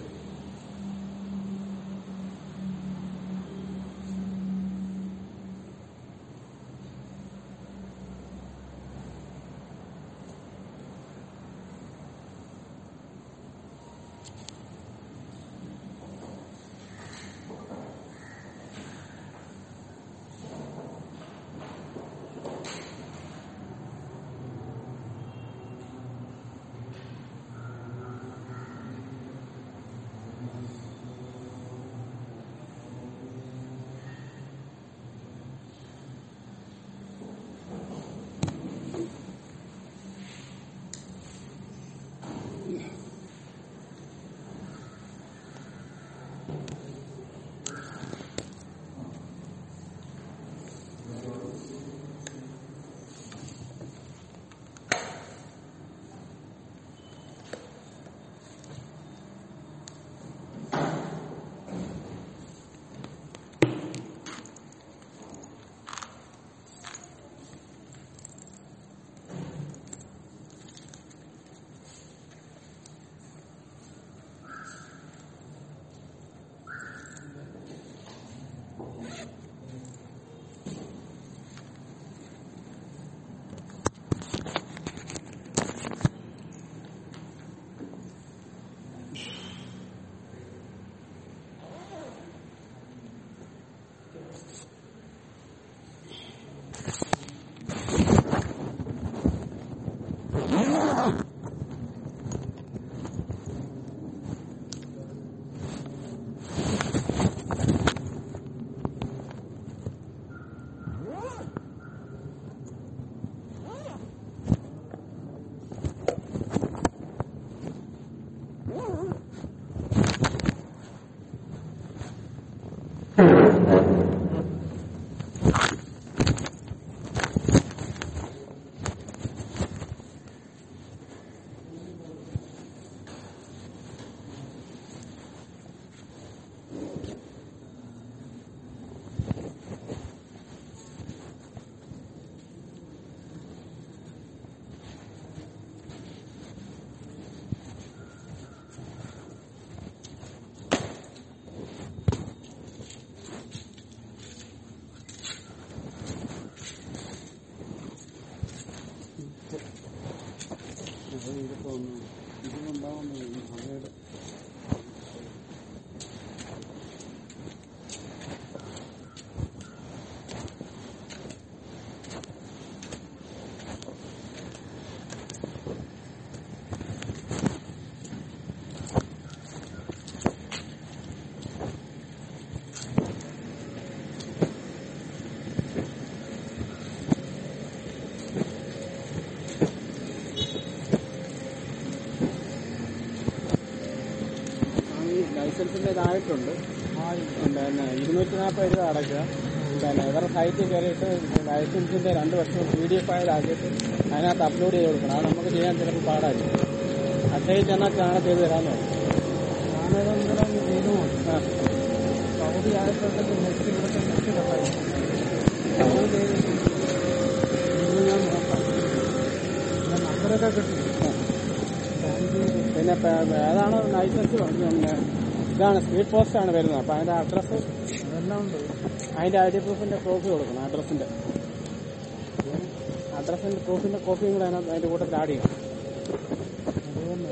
C: ചെയ്തിട്ട് വന്നു ഇതിനുണ്ടാവുന്നു അവയുടെ
D: ഈ ലൈസൻസിന്റെ ഇതായിട്ടുണ്ട് പിന്നെ ഇരുന്നൂറ്റി നാൽപ്പത് രൂപ അടയ്ക്കുക പിന്നെ ഇവരുടെ സൈറ്റിൽ കയറിയിട്ട് ലൈസൻസിന്റെ രണ്ട് വർഷം പി ഡി എഫ് ആയതാക്കിയിട്ട് അതിനകത്ത് അപ്ലോഡ് ചെയ്ത് കൊടുക്കണം അത് നമുക്ക് ചെയ്യാൻ ചിലപ്പോൾ പാടായിരിക്കും അക്ഷയ ചെന്നാൽ കാണാൻ ചെയ്ത് തരാമെന്ന് പറഞ്ഞു
C: ഞാനതെന്തെല്ലാം ചെയ്തു
D: ആ
C: സൗദി ആയപ്പോഴത്തേക്ക് നെറ്റ് ഇവിടുത്തെ നെറ്റ് കട്ടായി സൗദി ചെയ്തിട്ട് ഇത് ഞാൻ നോക്കാം ഞാൻ നമ്പറൊക്കെ കിട്ടി ബാങ്ക്
D: പിന്നെ പ- ഏതാണ് ലൈസൻസ് പിന്നെ ഇതാണ് സ്പീഡ് പോസ്റ്റ് ആണ് വരുന്നത് അപ്പൊ അതിന്റെ അഡ്രസ്സ്
C: അതെല്ലാം ഉണ്ട്
D: അതിന്റെ ഐ ഡി പ്രൂഫിന്റെ കോപ്പി കൊടുക്കണം അഡ്രസ്സിന്റെ അഡ്രസ്സിന്റെ പ്രൂഫിന്റെ കോപ്പിയും കൂടെ അതിനകത്ത് അതിന്റെ കൂട്ടത്തിൽ ആഡ് ചെയ്യണം
C: അത് തന്നെ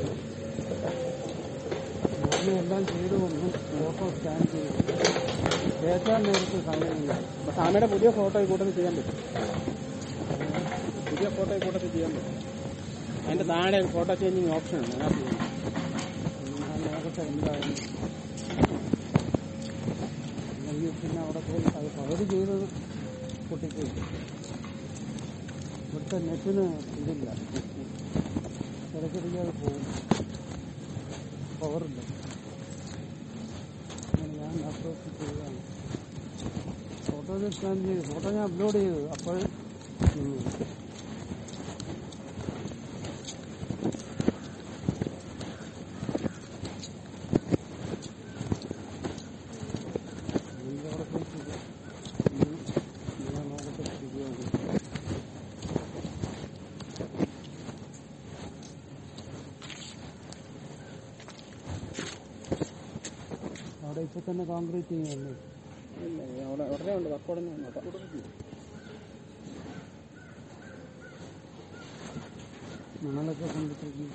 C: ഞാൻ എല്ലാം ചെയ്തു വന്നു ഫോട്ടോ സ്കാൻ ചെയ്തു കേൾക്കാൻ നേരത്ത് സമയമില്ല
D: അപ്പൊ സ്വാമിയുടെ പുതിയ ഫോട്ടോ ഈ കൂട്ടത്തിൽ ചെയ്യാൻ പറ്റും പുതിയ ഫോട്ടോ ഈ കൂട്ടത്തിൽ ചെയ്യാൻ പറ്റും അതിന്റെ താഴെ ഫോട്ടോ ചേഞ്ചിങ് ഓപ്ഷൻ ഉണ്ട് അതിനകത്ത് ചെയ്യണം.
C: ഞാൻ നോക്കട്ടെ എന്തായാലും അല്ലെങ്കിൽ പിന്നെ അവിടെ പോയി അത് പകുതി ചെയ്തത് കുട്ടിക്ക് ഇവിടുത്തെ നെറ്റിന് ഇതില്ല ഇടയ്ക്കിടയ്ക്ക് അത് പോകും പവറില്ല അങ്ങനെ ഞാൻ അപ്ലോഡ് ചെയ്തതാണ് ഫോട്ടോ സ്കാൻ ചെയ്തു ഫോട്ടോ ഞാൻ അപ്ലോഡ് ചെയ്തു അപ്പോൾ നിന്നു. അല്ലെങ്കിൽ അവിടെ പോയി ചെയ്യാം. ഇനി ഞാൻ നോക്കട്ടെ ശരിയാകും. അവിടെ ഇപ്പൊ തന്നെ കോൺക്രീറ്റ് ചെയ്യുന്നുണ്ട്
D: ഇല്ല, അവിടെ ഉടനെ ഉണ്ട് വർക്ക് ഉടനെ ഉണ്ട് കേട്ടോ.
C: മണലൊക്കെ കൊണ്ടിട്ട്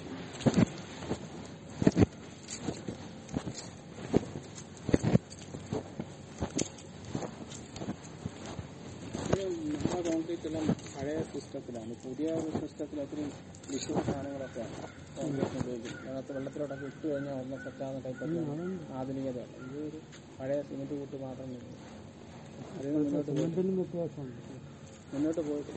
D: ഇത് നമ്മുടെ കോൺക്രീറ്റ് എല്ലാം പഴയ സിസ്റ്റത്തിലാണ് പുതിയ സിസ്റ്റത്തിൽ ഒത്തിരി വിഷു സാധനങ്ങളൊക്കെയാണ് കോൺക്രീറ്റ് ഉപയോഗിക്കുന്നത് അതിനകത്ത് വെള്ളത്തിലോട്ടൊക്കെ ഇട്ട് കഴിഞ്ഞാൽ ഒന്ന് പറ്റാവുന്ന ടൈപ്പൊക്കെ ആധുനികതയാണ് ഇത് ഒരു പഴയ സിമെന്റ് കൂട്ട് മാത്രം മതി. അതിൽ നിന്ന് മുന്നോട്ട് പോയി
C: സിമെന്റിനും വ്യത്യാസമുണ്ട്
D: മുന്നോട്ട് പോയിട്ട്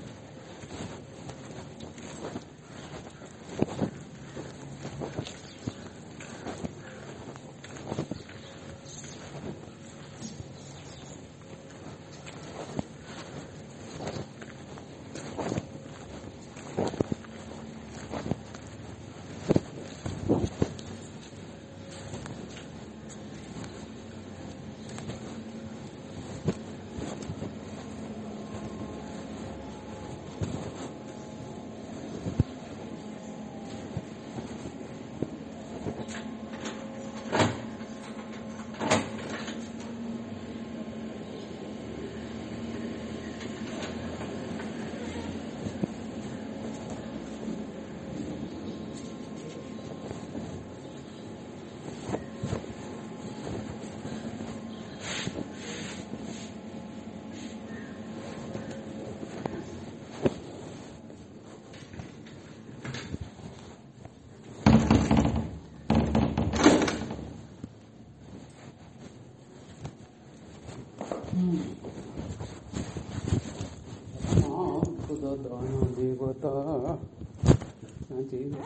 C: ദേവത ഞാൻ ചെയ്തു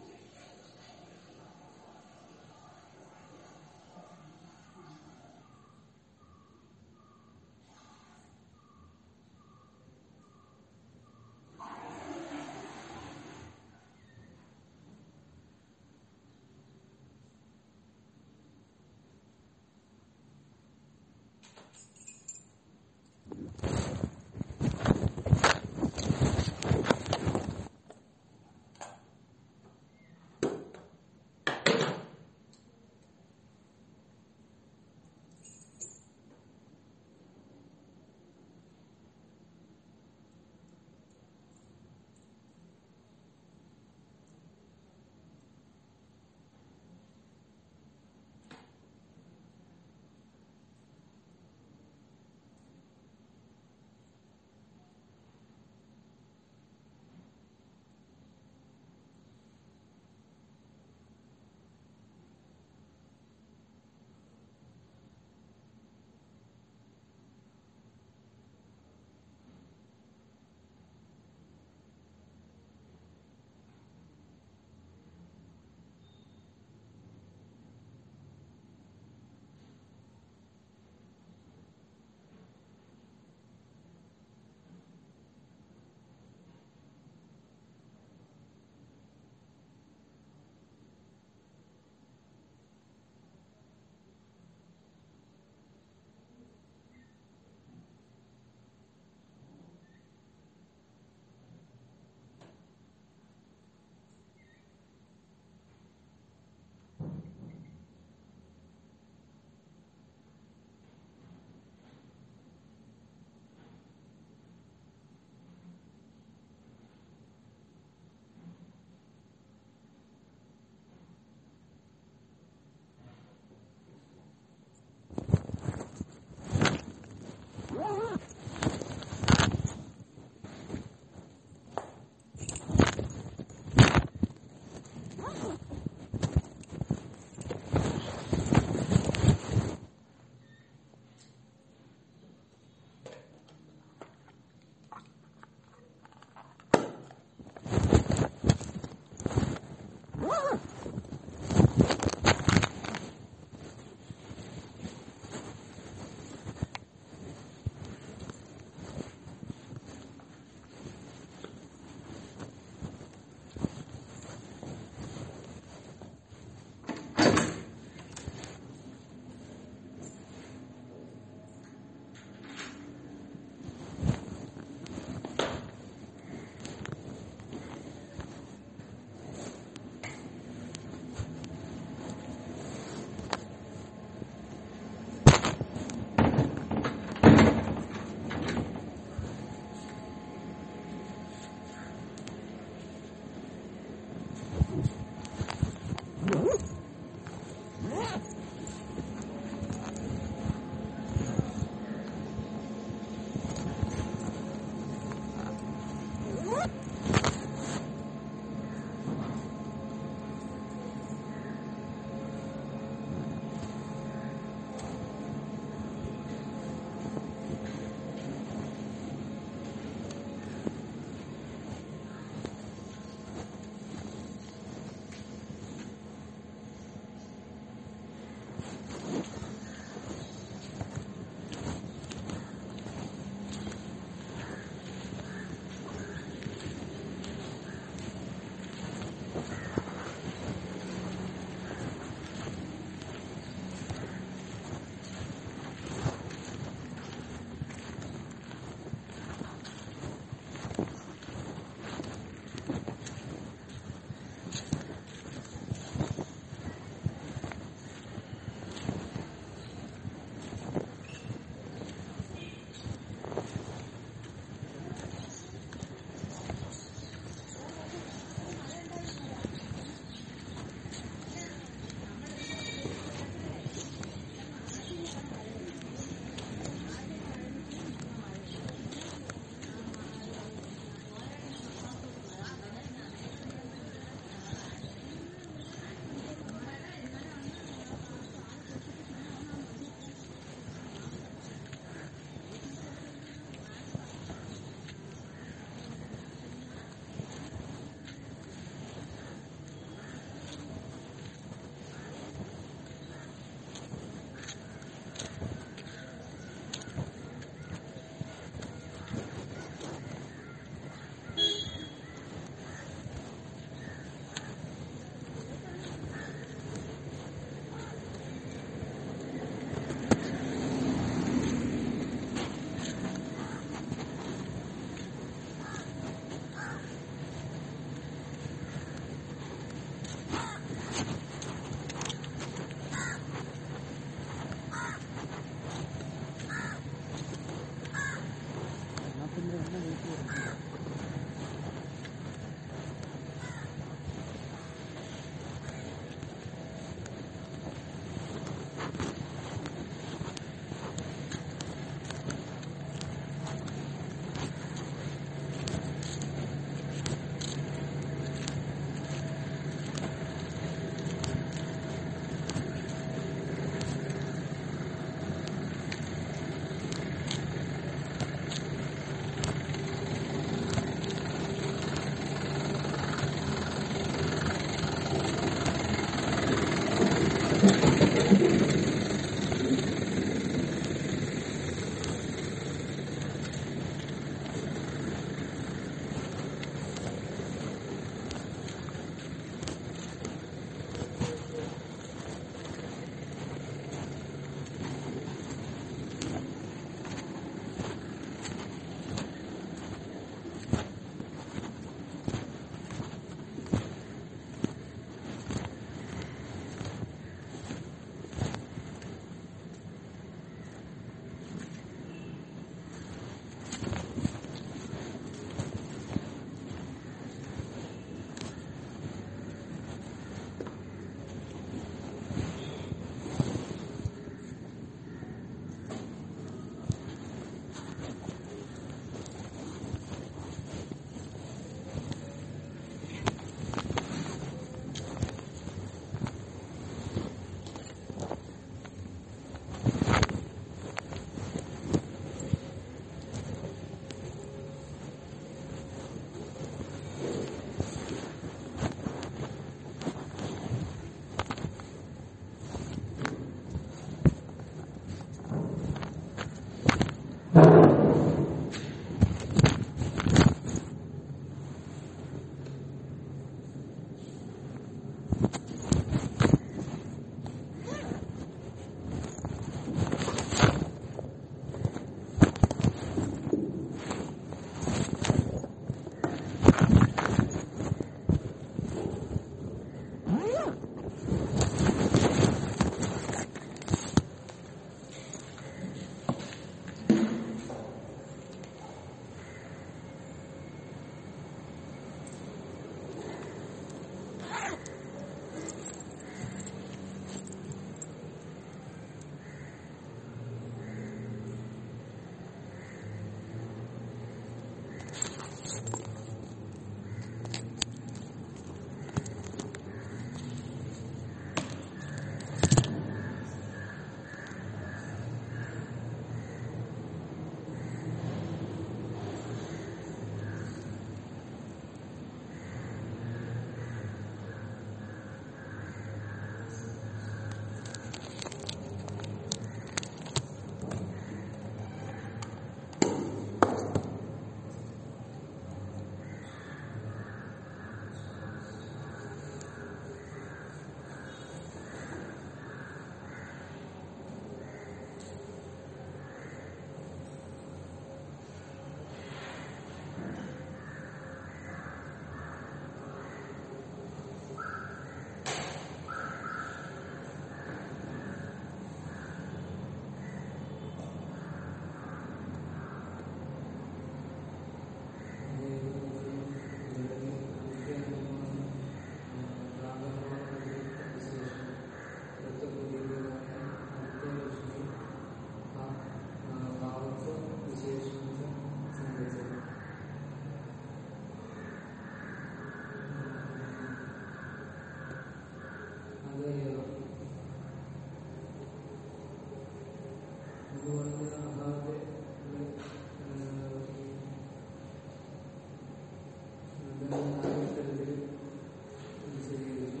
E: നാല് വിശദീകരിച്ചു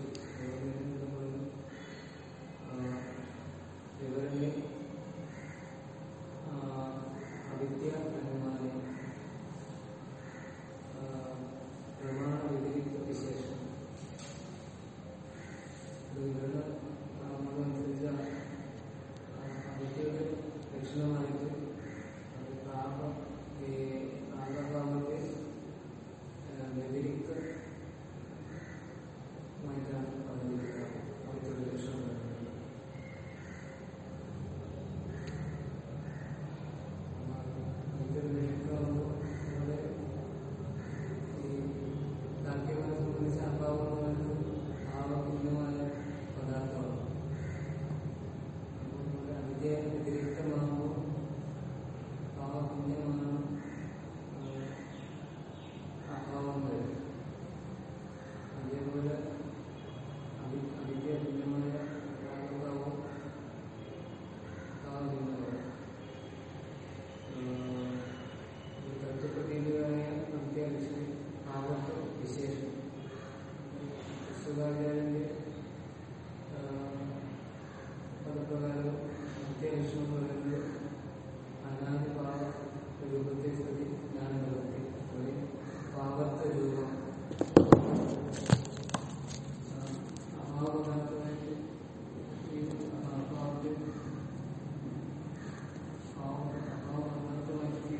E: വിവരങ്ങൾ അവിദ്യ അനുമാനം പ്രമാണ വ്യതിരിക്ത വിശേഷം വിവരണ അനുസരിച്ച അവിദ്യയുടെ ലക്ഷണമായിട്ട് അത് പ്രാപം ഈ പ്രാഗഭാവത്തെ വ്യതിരിക്ത മായിട്ടാണ് പറഞ്ഞിരിക്കുന്നത് അവിദ്യയുടെ ലക്ഷണം പറയുന്നത് ഇതൊരു വ്യക്തമാകുമ്പോൾ നമ്മുടെ ഈ താല്പര്യങ്ങളെ സംബന്ധിച്ച് അഭാവം ഭാവപൂർണ്ണമായ പദാർത്ഥമാണ്